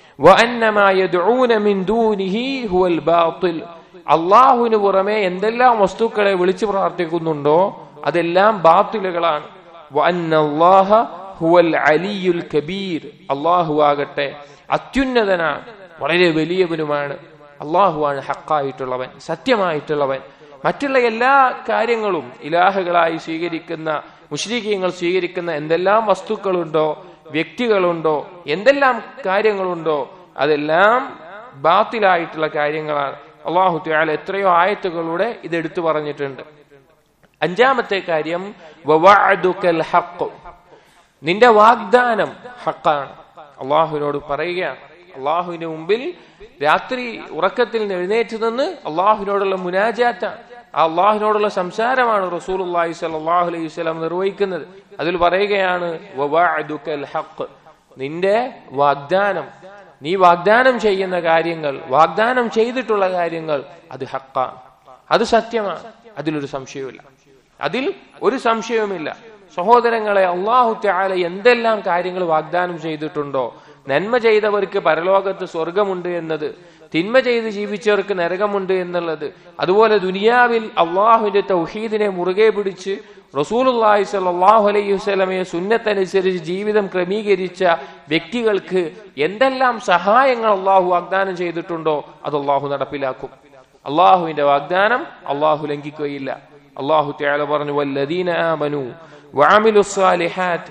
وأن ما يدعون من دونه هو الباطل അള്ളാഹുവിന് പുറമെ എന്തെല്ലാം വസ്തുക്കളെ വിളിച്ചു പ്രാർത്ഥിക്കുന്നുണ്ടോ അതെല്ലാം ബാത്തിലുകളാണ് وأن الله هو العلي الكبير അള്ളാഹു ആകട്ടെ അത്യുന്നതനാണ് വളരെ വലിയവനുമാണ് അള്ളാഹുവാണ് ഹക്കായിട്ടുള്ളവൻ സത്യമായിട്ടുള്ളവൻ മറ്റുള്ള എല്ലാ കാര്യങ്ങളും ഇലാഹുകളായി സ്വീകരിക്കുന്ന മുഷ്രിഖീങ്ങൾ സ്വീകരിക്കുന്ന എന്തെല്ലാം വസ്തുക്കളുണ്ടോ വ്യക്തികളുണ്ടോ എന്തെല്ലാം കാര്യങ്ങളുണ്ടോ അതെല്ലാം ബാത്തിലായിട്ടുള്ള കാര്യങ്ങളാണ് അള്ളാഹു ത്യാല എത്രയോ ആയത്തുകളുടെ ഇത് എടുത്തു പറഞ്ഞിട്ടുണ്ട് അഞ്ചാമത്തെ കാര്യം വവഅദുകൽ ഹഖ് നിന്റെ വാഗ്ദാനം ഹക്കാണ് അള്ളാഹുവിനോട് പറയുകയാണ് അള്ളാഹുവിന്റെ മുമ്പിൽ രാത്രി ഉറക്കത്തിൽ നിന്ന് എഴുന്നേറ്റ് നിന്ന് അള്ളാഹുവിനോടുള്ള മുനാജാത്താണ് ആ അള്ളാഹുവിനോടുള്ള സംസാരമാണ് റസൂലുള്ളാഹി സ്വല്ലല്ലാഹു അലൈഹി വസല്ലം നിർവഹിക്കുന്നത് അതിൽ പറയുകയാണ് വവഅദുകൽ ഹഖ് നിന്റെ വാഗ്ദാനം നീ വാഗ്ദാനം ചെയ്യുന്ന കാര്യങ്ങൾ വാഗ്ദാനം ചെയ്തിട്ടുള്ള കാര്യങ്ങൾ അത് ഹക്കാണ് അത് സത്യമാണ് അതിലൊരു സംശയവുമില്ല അതിൽ ഒരു സംശയവുമില്ല സഹോദരങ്ങളെ അള്ളാഹു ത്യാല എന്തെല്ലാം കാര്യങ്ങൾ വാഗ്ദാനം ചെയ്തിട്ടുണ്ടോ നന്മ ചെയ്തവർക്ക് പരലോകത്ത് സ്വർഗമുണ്ട് എന്നത് തിന്മ ചെയ്ത് ജീവിച്ചവർക്ക് നരകമുണ്ട് എന്നുള്ളത് അതുപോലെ ദുനിയാവിൽ അള്ളാഹുവിന്റെ തൗഹീദിനെ മുറുകെ പിടിച്ച് റസൂലുള്ളാഹി സ്വല്ലല്ലാഹു അലൈഹി വസല്ലമയെ സുന്നത്തനുസരിച്ച് ജീവിതം ക്രമീകരിച്ച വ്യക്തികൾക്ക് എന്തെല്ലാം സഹായങ്ങൾ അള്ളാഹു വാഗ്ദാനം ചെയ്തിട്ടുണ്ടോ അത് അള്ളാഹു നടപ്പിലാക്കും അള്ളാഹുവിന്റെ വാഗ്ദാനം അള്ളാഹു ലംഘിക്കുകയില്ല അള്ളാഹു തആല പറഞ്ഞു വല്ലദീന ആമനു വഅമിലു الصالحات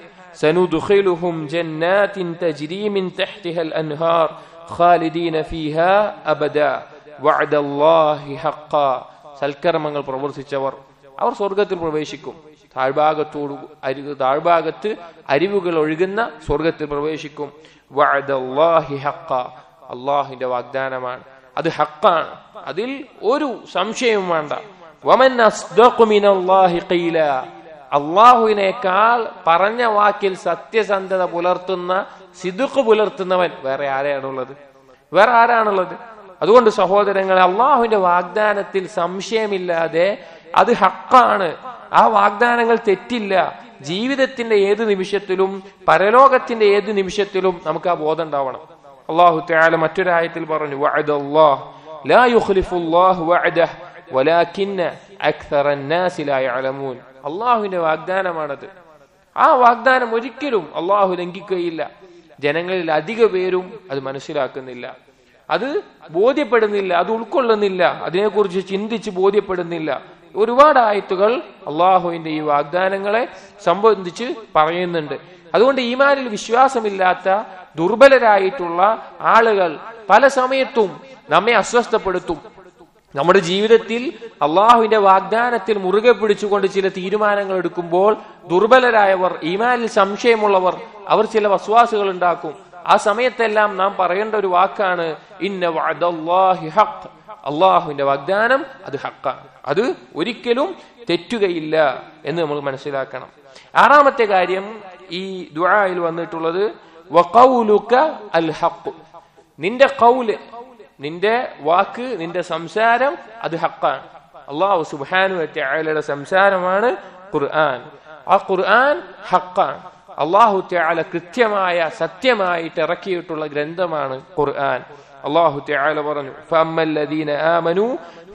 سندخلهم جنات تجري من تحتها الأنهار خالدين فيها أبدا وعد الله حقا സൽക്കർമ്മങ്ങൾ പ്രവർത്തിച്ചവർ അവർ സ്വർഗത്തിൽ പ്രവേശിക്കും താഴ്ഭാഗത്തോടു അരി താഴ്ഭാഗത്ത് അരിവുകൾ ഒഴുകുന്ന സ്വർഗത്തിൽ പ്രവേശിക്കും വഅദല്ലാഹി ഹഖ അള്ളാഹിന്റെ വാഗ്ദാനമാണ് അത് ഹക്കാണ് അതിൽ ഒരു സംശയവും വേണ്ട വമൻ അസ്ദഖു മിനല്ലാഹി ഖീല അള്ളാഹുവിനേക്കാൾ പറഞ്ഞ വാക്കിൽ സത്യസന്ധത പുലർത്തുന്ന സിദുക്ക് പുലർത്തുന്നവൻ വേറെ ആരെയാണുള്ളത് വേറെ ആരാണുള്ളത് അതുകൊണ്ട് സഹോദരങ്ങളെ അള്ളാഹുവിന്റെ വാഗ്ദാനത്തിൽ സംശയമില്ലാതെ അത് ഹക്കാണ് ആ വാഗ്ദാനങ്ങൾ തെറ്റില്ല ജീവിതത്തിന്റെ ഏത് നിമിഷത്തിലും പരലോകത്തിന്റെ ഏത് നിമിഷത്തിലും നമുക്ക് ആ ബോധം ഉണ്ടാവണം അള്ളാഹു തആല മറ്റൊരായത്തിൽ പറഞ്ഞു വഅദല്ലാഹ് ലാ യുഖ്ലിഫുല്ലാഹു വഅദഹ് വലാകിന്ന അക്സറൻ നാസി ലാ യഅലമൂൻ അള്ളാഹുവിന്റെ വാഗ്ദാനമാണത് ആ വാഗ്ദാനം ഒരിക്കലും അള്ളാഹു ലംഘിക്കുകയില്ല ജനങ്ങളിൽ അധിക പേരും അത് മനസ്സിലാക്കുന്നില്ല അത് ബോധ്യപ്പെടുന്നില്ല അത് ഉൾക്കൊള്ളുന്നില്ല അതിനെക്കുറിച്ച് ചിന്തിച്ച് ബോധ്യപ്പെടുന്നില്ല ഒരുപാട് ആയത്തുകൾ അള്ളാഹുവിന്റെ ഈ വാഗ്ദാനങ്ങളെ സംബന്ധിച്ച് പറയുന്നുണ്ട് അതുകൊണ്ട് ഈമാനിൽ വിശ്വാസമില്ലാത്ത ദുർബലരായിട്ടുള്ള ആളുകൾ പല സമയത്തും നമ്മെ അസ്വസ്ഥപ്പെടുത്തും നമ്മുടെ ജീവിതത്തിൽ അള്ളാഹുവിന്റെ വാഗ്ദാനത്തിൽ മുറുകെ പിടിച്ചുകൊണ്ട് ചില തീരുമാനങ്ങൾ എടുക്കുമ്പോൾ ദുർബലരായവർ ഈമാനിൽ സംശയമുള്ളവർ അവർ ചില വസ്വാസുകൾ ഉണ്ടാക്കും ആ സമയത്തെല്ലാം നാം പറയേണ്ട ഒരു വാക്കാണ് ഇന്ന വഅദല്ലാഹി ഹഖ് അള്ളാഹുവിന്റെ വാഗ്ദാനം അത് ഹക്കാണ് അത് ഒരിക്കലും തെറ്റുകയില്ല എന്ന് നമ്മൾ മനസ്സിലാക്കണം ആറാമത്തെ കാര്യം ഈ ദുആയിൽ വന്നിട്ടുള്ളത് വഖൗലുക അൽ ഹഖ് നിന്റെ കൗല് നിന്റെ വാക്ക് നിന്റെ സംസാരം അത് ഹക്കാണ് അള്ളാഹു സുബാനു ത്യാലയുടെ സംസാരമാണ് ഖുർആൻ ആ ഖുർആൻ ഹക്കാണ് അള്ളാഹു ത്യാല കൃത്യമായ സത്യമായിട്ട് ഇറക്കിയിട്ടുള്ള ഗ്രന്ഥമാണ് ഖുർആൻ അള്ളാഹു ത്യാല പറഞ്ഞു ഫഅമ്മല്ലദീന ആമനു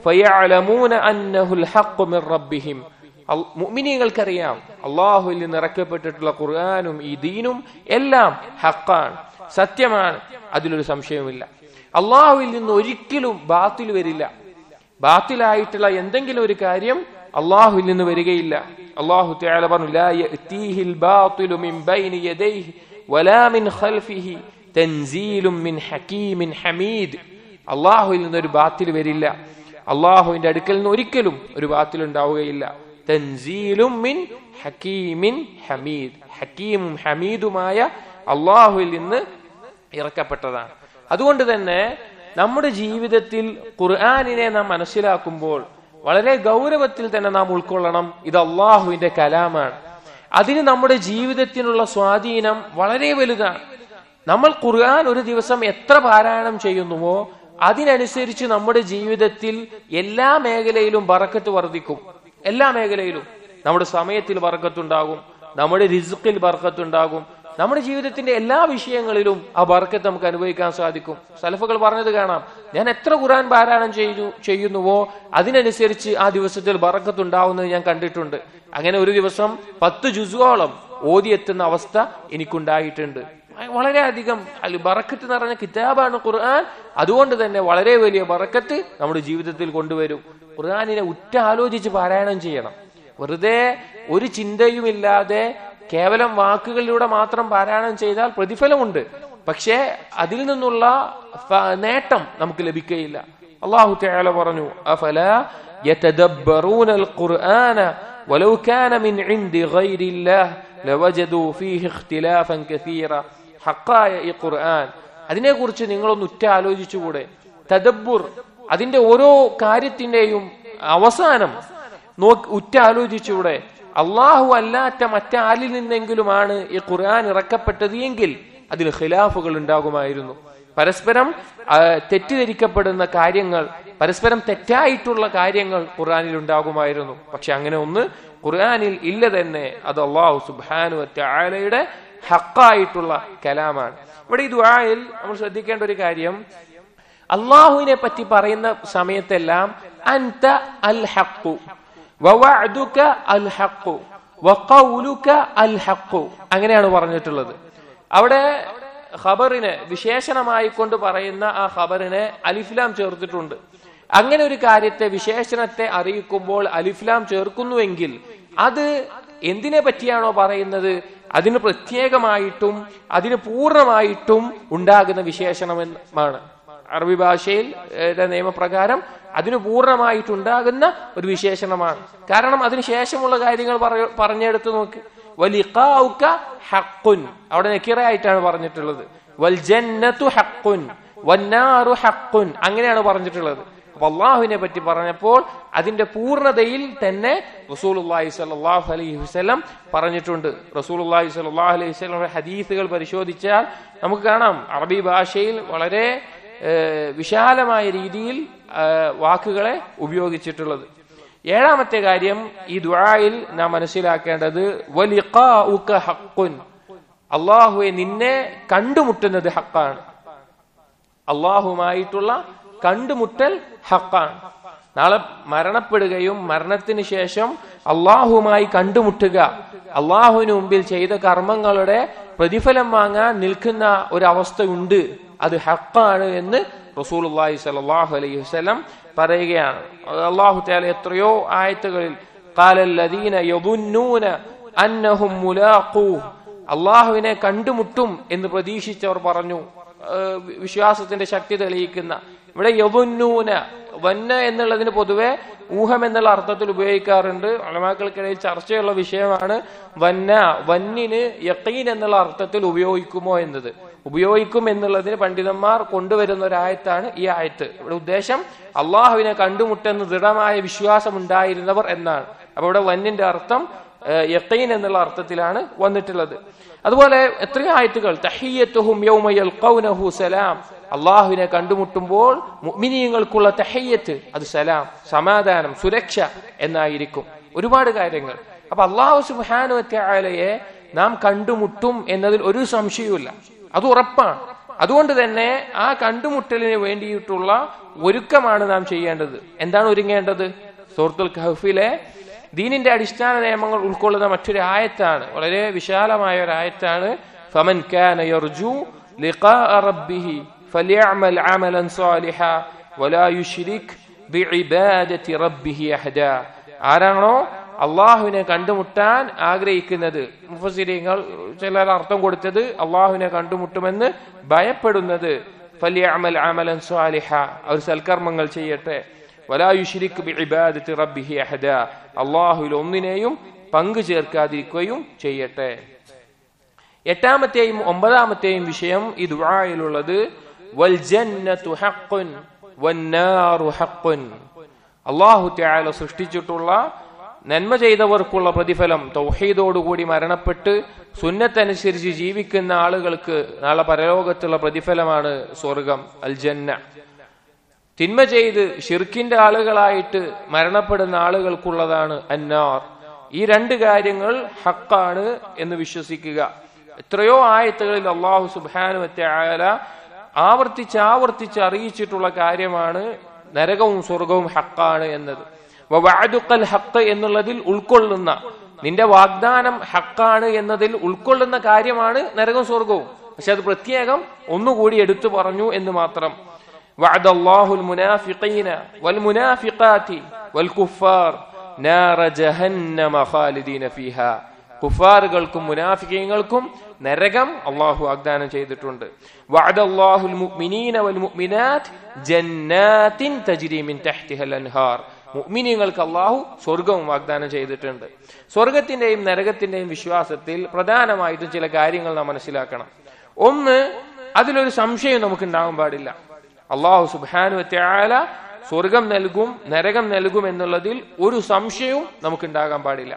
ഫയഅലമൂന അന്നഹുൽ ഹഖ് മിർ റബ്ബിഹിം മുഅ്മിനീങ്ങൾക്കറിയാം അള്ളാഹുവിൽ നിന്ന് ഇറക്കപ്പെട്ടിട്ടുള്ള ഖുർആനും ഈ ദീനും എല്ലാം ഹക്കാണ് സത്യമാണ് അതിലൊരു സംശയവുമില്ല അള്ളാഹുവിൽ നിന്ന് ഒരിക്കലും ബാത്തിൽ വരില്ല ബാത്തിലായിട്ടുള്ള എന്തെങ്കിലും ഒരു കാര്യം അള്ളാഹുവിൽ നിന്ന് വരികയില്ല അള്ളാഹു തആല പറഞ്ഞു ലാ യഅതീഹിൽ ബാത്തിലു മിൻ ബൈനി യദൈഹി വലാ മിൻ ഖൽഫിഹി തൻസീലും മിൻ ഹകീമിൻ ഹമീദ് അള്ളാഹുവിൽ നിന്ന് ഒരു ബാത്തിൽ വരില്ല അള്ളാഹുവിന്റെ അടുക്കൽ നിന്ന് ഒരിക്കലും ഒരു ബാത്തിൽ ഉണ്ടാവുകയില്ല തൻസീലും മിൻ ഹക്കീമിൻ ഹമീദ് ഹക്കീമും ഹമീദുമായ അള്ളാഹുവിൽ നിന്ന് ഇറക്കപ്പെട്ടതാണ് അതുകൊണ്ട് തന്നെ നമ്മുടെ ജീവിതത്തിൽ ഖുർആാനിനെ നാം മനസ്സിലാക്കുമ്പോൾ വളരെ ഗൗരവത്തിൽ തന്നെ നാം ഉൾക്കൊള്ളണം ഇത് അള്ളാഹുവിന്റെ കലാമാണ് അതിന് നമ്മുടെ ജീവിതത്തിനുള്ള സ്വാധീനം വളരെ വലുതാണ് നമ്മൾ ഖുർആൻ ഒരു ദിവസം എത്ര പാരായണം ചെയ്യുന്നുവോ അതിനനുസരിച്ച് നമ്മുടെ ജീവിതത്തിൽ എല്ലാ മേഖലയിലും ബറക്കത്ത് വർദ്ധിക്കും എല്ലാ മേഖലയിലും നമ്മുടെ സമയത്തിൽ ബറക്കത്തുണ്ടാകും നമ്മുടെ റിസുക്കിൽ ബറക്കത്തുണ്ടാകും നമ്മുടെ ജീവിതത്തിന്റെ എല്ലാ വിഷയങ്ങളിലും ആ ബർക്കത്ത് നമുക്ക് അനുഭവിക്കാൻ സാധിക്കും സലഫുകൾ പറഞ്ഞത് കാണാം ഞാൻ എത്ര ഖുറാൻ പാരായണം ചെയ്തു ചെയ്യുന്നുവോ അതിനനുസരിച്ച് ആ ദിവസത്തിൽ ബറക്കത്ത് ഉണ്ടാവുന്നത് ഞാൻ കണ്ടിട്ടുണ്ട് അങ്ങനെ ഒരു ദിവസം പത്ത് ജുസോളം ഓതിയെത്തുന്ന അവസ്ഥ എനിക്കുണ്ടായിട്ടുണ്ട് വളരെയധികം അല്ല ബറക്കത്ത് നിറഞ്ഞ കിതാബാണ് ഖുർആൻ അതുകൊണ്ട് തന്നെ വളരെ വലിയ ബറക്കത്ത് നമ്മുടെ ജീവിതത്തിൽ കൊണ്ടുവരും ഖുർആാനിനെ ഉറ്റ ആലോചിച്ച് പാരായണം ചെയ്യണം വെറുതെ ഒരു ചിന്തയുമില്ലാതെ കേവലം വാക്കുകളിലൂടെ മാത്രം പാരായണം ചെയ്താൽ പ്രതിഫലമുണ്ട് പക്ഷേ അതിൽ നിന്നുള്ള നേട്ടം നമുക്ക് ലഭിക്കുകയില്ല അള്ളാഹു തആല പറഞ്ഞു അഫല യതദബ്ബറൂന القرآن ولو كان من عند غير الله لوجدوا فيه اختلافا كثيرا ഹക്കായ ഈ ഖുർആൻ അതിനെക്കുറിച്ച് നിങ്ങളൊന്ന് ഉറ്റ ആലോചിച്ചുകൂടെ തദബ്ബുർ അതിന്റെ ഓരോ കാര്യത്തിന്റെയും അവസാനം നോക്കി ഉറ്റ ആലോചിച്ചുകൂടെ അള്ളാഹു അല്ലാത്ത മറ്റാരിൽ നിന്നെങ്കിലുമാണ് ഈ ഖുർആൻ ഇറക്കപ്പെട്ടത് എങ്കിൽ അതിൽ ഖിലാഫുകൾ ഉണ്ടാകുമായിരുന്നു പരസ്പരം തെറ്റിദ്ധരിക്കപ്പെടുന്ന കാര്യങ്ങൾ പരസ്പരം തെറ്റായിട്ടുള്ള കാര്യങ്ങൾ ഖുർആനിൽ ഉണ്ടാകുമായിരുന്നു പക്ഷെ അങ്ങനെ ഒന്ന് ഖുർആനിൽ ഇല്ല തന്നെ അത് അള്ളാഹു സുബാനു ആലയുടെ ഹക്കായിട്ടുള്ള കലാമാണ് ഇവിടെ ഈ ദുആയിൽ നമ്മൾ ശ്രദ്ധിക്കേണ്ട ഒരു കാര്യം അള്ളാഹുവിനെ പറ്റി പറയുന്ന സമയത്തെല്ലാം അൻത അൽ ഹക്കു വവഅദുക അൽ ഹഖു വഖൗലുക അൽ ഹഖു അങ്ങനെയാണ് പറഞ്ഞിട്ടുള്ളത് അവിടെ ഖബറിനെ വിശേഷണമായി കൊണ്ട് പറയുന്ന ആ ഖബറിനെ അലിഫ്ലാം ചേർത്തിട്ടുണ്ട് അങ്ങനെ ഒരു കാര്യത്തെ വിശേഷണത്തെ അറിയിക്കുമ്പോൾ അലിഫ്ലാം ചേർക്കുന്നുവെങ്കിൽ അത് എന്തിനെ പറ്റിയാണോ പറയുന്നത് അതിന് പ്രത്യേകമായിട്ടും അതിന് പൂർണ്ണമായിട്ടും ഉണ്ടാകുന്ന വിശേഷണമാണ് അറബി ഭാഷയിൽ നിയമപ്രകാരം അതിന് പൂർണ്ണമായിട്ടുണ്ടാകുന്ന ഒരു വിശേഷണമാണ് കാരണം അതിന് ശേഷമുള്ള കാര്യങ്ങൾ പറഞ്ഞെടുത്ത് നോക്ക് വലിഖാഉക ഹഖുൻ അവിടെ നെക്കിറയായിട്ടാണ് പറഞ്ഞിട്ടുള്ളത് വൽ ജന്നത്തു ഹഖുൻ വന്നാറു ഹഖുൻ അങ്ങനെയാണ് പറഞ്ഞിട്ടുള്ളത് അപ്പൊ അള്ളാഹുവിനെ പറ്റി പറഞ്ഞപ്പോൾ അതിന്റെ പൂർണ്ണതയിൽ തന്നെ റസൂലുള്ളാഹി സ്വല്ലല്ലാഹു അലൈഹി വസല്ലം പറഞ്ഞിട്ടുണ്ട് റസൂലുള്ളാഹി സ്വല്ലല്ലാഹു അലൈഹി വസല്ലം ഹദീസുകൾ പരിശോധിച്ചാൽ നമുക്ക് കാണാം അറബി ഭാഷയിൽ വളരെ ഏഹ്, വിശാലമായ രീതിയിൽ ഏഹ്, വാക്കുകളെ ഉപയോഗിച്ചിട്ടുള്ളത് ഏഴാമത്തെ കാര്യം ഈ ദുആയിൽ നാം മനസ്സിലാക്കേണ്ടത് വലിഖാഉക ഹഖ്ഖുൻ അള്ളാഹുവെ നിന്നെ കണ്ടുമുട്ടുന്നത് ഹക്കാണ് അള്ളാഹുമായിട്ടുള്ള കണ്ടുമുട്ടൽ ഹക്കാണ് നാളെ മരണപ്പെടുകയും മരണത്തിന് ശേഷം അള്ളാഹുമായി കണ്ടുമുട്ടുക അള്ളാഹുവിന് മുമ്പിൽ ചെയ്ത കർമ്മങ്ങളുടെ പ്രതിഫലം വാങ്ങാൻ നിൽക്കുന്ന ഒരവസ്ഥയുണ്ട് അത് ഹക്കാണ് എന്ന് റസൂലുള്ളാഹി സ്വല്ലല്ലാഹു അലൈഹി വസല്ലം പറയുകയാണ് അള്ളാഹു തആല എത്രയോ ആയത്തുകളിൽ قال الذين يظنون أنهم ملاقوه അള്ളാഹുവിനെ കണ്ടുമുട്ടും എന്ന് പ്രതീക്ഷിച്ചവർ പറഞ്ഞു ഏഹ് വിശ്വാസത്തിന്റെ ശക്തി തെളിയിക്കുന്ന ഇവിടെ യവുന്നൂന വന്ന എന്നുള്ളതിന് പൊതുവെ ഊഹം എന്നുള്ള അർത്ഥത്തിൽ ഉപയോഗിക്കാറുണ്ട് അളമാക്കൾക്കിടയിൽ ചർച്ചയുള്ള വിഷയമാണ് വന്ന വന്നിന് യക്കീൻ എന്നുള്ള അർത്ഥത്തിൽ ഉപയോഗിക്കുമോ എന്നത് ഉപയോഗിക്കും എന്നുള്ളതിന് പണ്ഡിതന്മാർ കൊണ്ടുവരുന്ന ഒരു ആയത്താണ് ഈ ആയത്ത് ഇവിടെ ഉദ്ദേശം അള്ളാഹുവിനെ കണ്ടുമുട്ടെന്ന് ദൃഢമായ വിശ്വാസം ഉണ്ടായിരുന്നവർ എന്നാണ് അപ്പൊ ഇവിടെ വന്നിന്റെ അർത്ഥം യക്കീൻ എന്നുള്ള അർത്ഥത്തിലാണ് വന്നിട്ടുള്ളത് അതുപോലെ എത്രയോ ആയത്തുകൾ തഹയ്യത്തുഹും യൗമ യൽഖൗനഹു സലാം അള്ളാഹുവിനെ കണ്ടുമുട്ടുമ്പോൾ മുഅ്മിനീങ്ങൾക്കുള്ള തഹയ്യത്ത് അത് സലാം സമാധാനം സുരക്ഷ എന്നായിരിക്കും ഒരുപാട് കാര്യങ്ങൾ അപ്പൊ അള്ളാഹു സുബ്ഹാനഹു വതആലയെ നാം കണ്ടുമുട്ടും എന്നതിൽ ഒരു സംശയവുമില്ല അത് ഉറപ്പാണ് അതുകൊണ്ട് തന്നെ ആ കണ്ടുമുട്ടലിന് വേണ്ടിയിട്ടുള്ള ഒരുക്കമാണ് നാം ചെയ്യേണ്ടത് എന്താണ് ഒരുങ്ങേണ്ടത് സൂറത്തുൽ കഹഫിലെ ദീനിന്റെ അടിസ്ഥാന നിയമങ്ങൾ ഉൾക്കൊള്ളുന്ന മറ്റൊരു ആയത്താണ് വളരെ വിശാലമായ ഒരു ആയത്താണ് ഫമൻ കാന യർജു ലിഖാഅ റബ്ബിഹി ഫലിയഅമൽ അമലൻ സാലിഹാ വലാ യുശ്രിക് ബിഇബാദത്തി റബ്ബിഹി അഹദ ആരാണോ അള്ളാഹുവിനെ കണ്ടുമുട്ടാൻ ആഗ്രഹിക്കുന്നത് മുഫസിരിങ്ങൾ ചിലർ അർത്ഥം കൊടുത്തത് അള്ളാഹുവിനെ കണ്ടുമുട്ടുമെന്ന് ഭയപ്പെടുന്നത് ഫലിയഅമൽ അമലൻ സാലിഹ അവർ സൽക്കർമ്മങ്ങൾ ചെയ്യട്ടെ വലായുഷിരിക് ബിഇബാദത്തി റബ്ബിഹി അഹദ അള്ളാഹുവിൽ ഒന്നിനെയും പങ്കു ചേർക്കാതിരിക്കുകയും ചെയ്യട്ടെ എട്ടാമത്തെയും ഒമ്പതാമത്തെയും വിഷയം ഈ ദുആയിലുള്ളത് വൽ ജന്നതു ഹഖ്ഖുൻ വന്നാറു ഹഖ്ഖുൻ അള്ളാഹു തആല സൃഷ്ടിച്ചിട്ടുള്ള നന്മ ചെയ്തവർക്കുള്ള പ്രതിഫലം തൗഹീദോടുകൂടി മരണപ്പെട്ട് സുന്നത്തനുസരിച്ച് ജീവിക്കുന്ന ആളുകൾക്ക് നാളെ പരലോകത്തുള്ള പ്രതിഫലമാണ് സ്വർഗം അൽ ജന്ന തിന്മ ചെയ്ത് ഷിർക്കിന്റെ ആളുകളായിട്ട് മരണപ്പെടുന്ന ആളുകൾക്കുള്ളതാണ് അന്നാർ ഈ രണ്ട് കാര്യങ്ങൾ ഹക്കാണ് എന്ന് വിശ്വസിക്കുക എത്രയോ ആയത്തുകളിൽ അള്ളാഹു സുബാനു ആയാല ആവർത്തിച്ച് ആവർത്തിച്ച് അറിയിച്ചിട്ടുള്ള കാര്യമാണ് നരകവും സ്വർഗവും ഹക്കാണ് എന്നത് വഅദുഖൽ ഹക്ക് എന്നുള്ളതിൽ ഉൾക്കൊള്ളുന്ന നിന്റെ വാഗ്ദാനം ഹക്കാണ് എന്നതിൽ ഉൾക്കൊള്ളുന്ന കാര്യമാണ് നരകവും സ്വർഗവും പക്ഷെ അത് പ്രത്യേകം ഒന്നുകൂടി എടുത്തു പറഞ്ഞു എന്ന് മാത്രം وعد الله المنافقين والمنافقات والكفار نار جهنم خالدين فيها കുഫാറുകൾക്കും മുനാഫിക്കങ്ങൾക്കും നരകം അള്ളാഹു വാഗ്ദാനം ചെയ്തിട്ടുണ്ട് وعد الله المؤمنين والمؤمنات جنات تجري من تحتها الانهار മുഅ്മിനീങ്ങൾക്ക് അള്ളാഹു സ്വർഗവും വാഗ്ദാനം ചെയ്തിട്ടുണ്ട് സ്വർഗത്തിന്റെയും നരകത്തിന്റെയും വിശ്വാസത്തിൽ പ്രധാനമായിട്ടും ചില കാര്യങ്ങൾ നാം മനസ്സിലാക്കണം ഒന്ന് അതിലൊരു സംശയം നമുക്ക് ഉണ്ടാകാൻ പാടില്ല അള്ളാഹു സുബാനു ത്യാല സ്വർഗം നൽകും നരകം നൽകും എന്നുള്ളതിൽ ഒരു സംശയവും നമുക്കുണ്ടാകാൻ പാടില്ല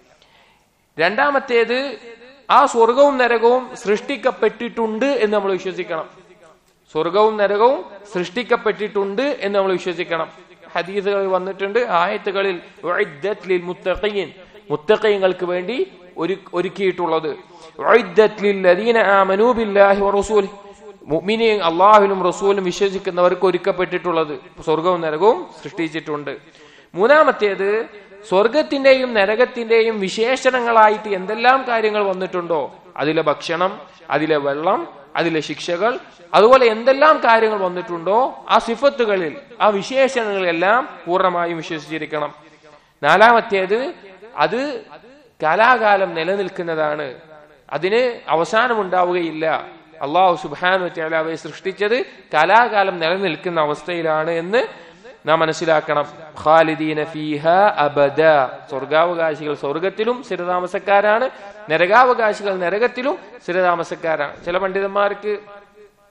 രണ്ടാമത്തേത് ആ സ്വർഗവും നരകവും സൃഷ്ടിക്കപ്പെട്ടിട്ടുണ്ട് എന്ന് നമ്മൾ വിശ്വസിക്കണം സ്വർഗവും നരകവും സൃഷ്ടിക്കപ്പെട്ടിട്ടുണ്ട് എന്ന് നമ്മൾ വിശ്വസിക്കണം ഹദീസുകളിൽ വന്നിട്ടുണ്ട് ആയത്തുകളിൽ ഉഇദ്ദത്ത് ലിൽ മുത്തഖീൻ മുത്തഖീങ്ങൾക്ക് വേണ്ടി ഒരു ഒരുക്കിയിട്ടുള്ളത് ഉഇദ്ദത്ത് ലിൽ ലദീന ആമനൂ ബില്ലാഹി വറസൂലിഹി മുഅ്മിനി അള്ളാഹുവിനും റസൂലും വിശ്വസിക്കുന്നവർക്ക് ഒരുക്കപ്പെട്ടിട്ടുള്ളത് സ്വർഗവും നരകവും സൃഷ്ടിച്ചിട്ടുണ്ട് മൂന്നാമത്തേത് സ്വർഗത്തിന്റെയും നരകത്തിന്റെയും വിശേഷണങ്ങളായിട്ട് എന്തെല്ലാം കാര്യങ്ങൾ വന്നിട്ടുണ്ടോ അതിലെ ഭക്ഷണം അതിലെ വെള്ളം അതിലെ ശിക്ഷകൾ അതുപോലെ എന്തെല്ലാം കാര്യങ്ങൾ വന്നിട്ടുണ്ടോ ആ സിഫത്തുകളിൽ ആ വിശേഷണങ്ങളെല്ലാം പൂർണ്ണമായും വിശ്വസിച്ചിരിക്കണം നാലാമത്തേത് അത് കാലാകാലം നിലനിൽക്കുന്നതാണ് അതിന് അവസാനമുണ്ടാവുകയില്ല അള്ളാഹു സുബാനു അവയെ സൃഷ്ടിച്ചത് കലാകാലം നിലനിൽക്കുന്ന അവസ്ഥയിലാണ് എന്ന് നാം മനസ്സിലാക്കണം ഖാലിദീന ഫീഹ അബദ സ്വർഗാവകാശികൾ സ്വർഗത്തിലും സ്ഥിരതാമസക്കാരാണ് നരകാവകാശികൾ നരകത്തിലും സ്ഥിരതാമസക്കാരാണ് ചില പണ്ഡിതന്മാർക്ക്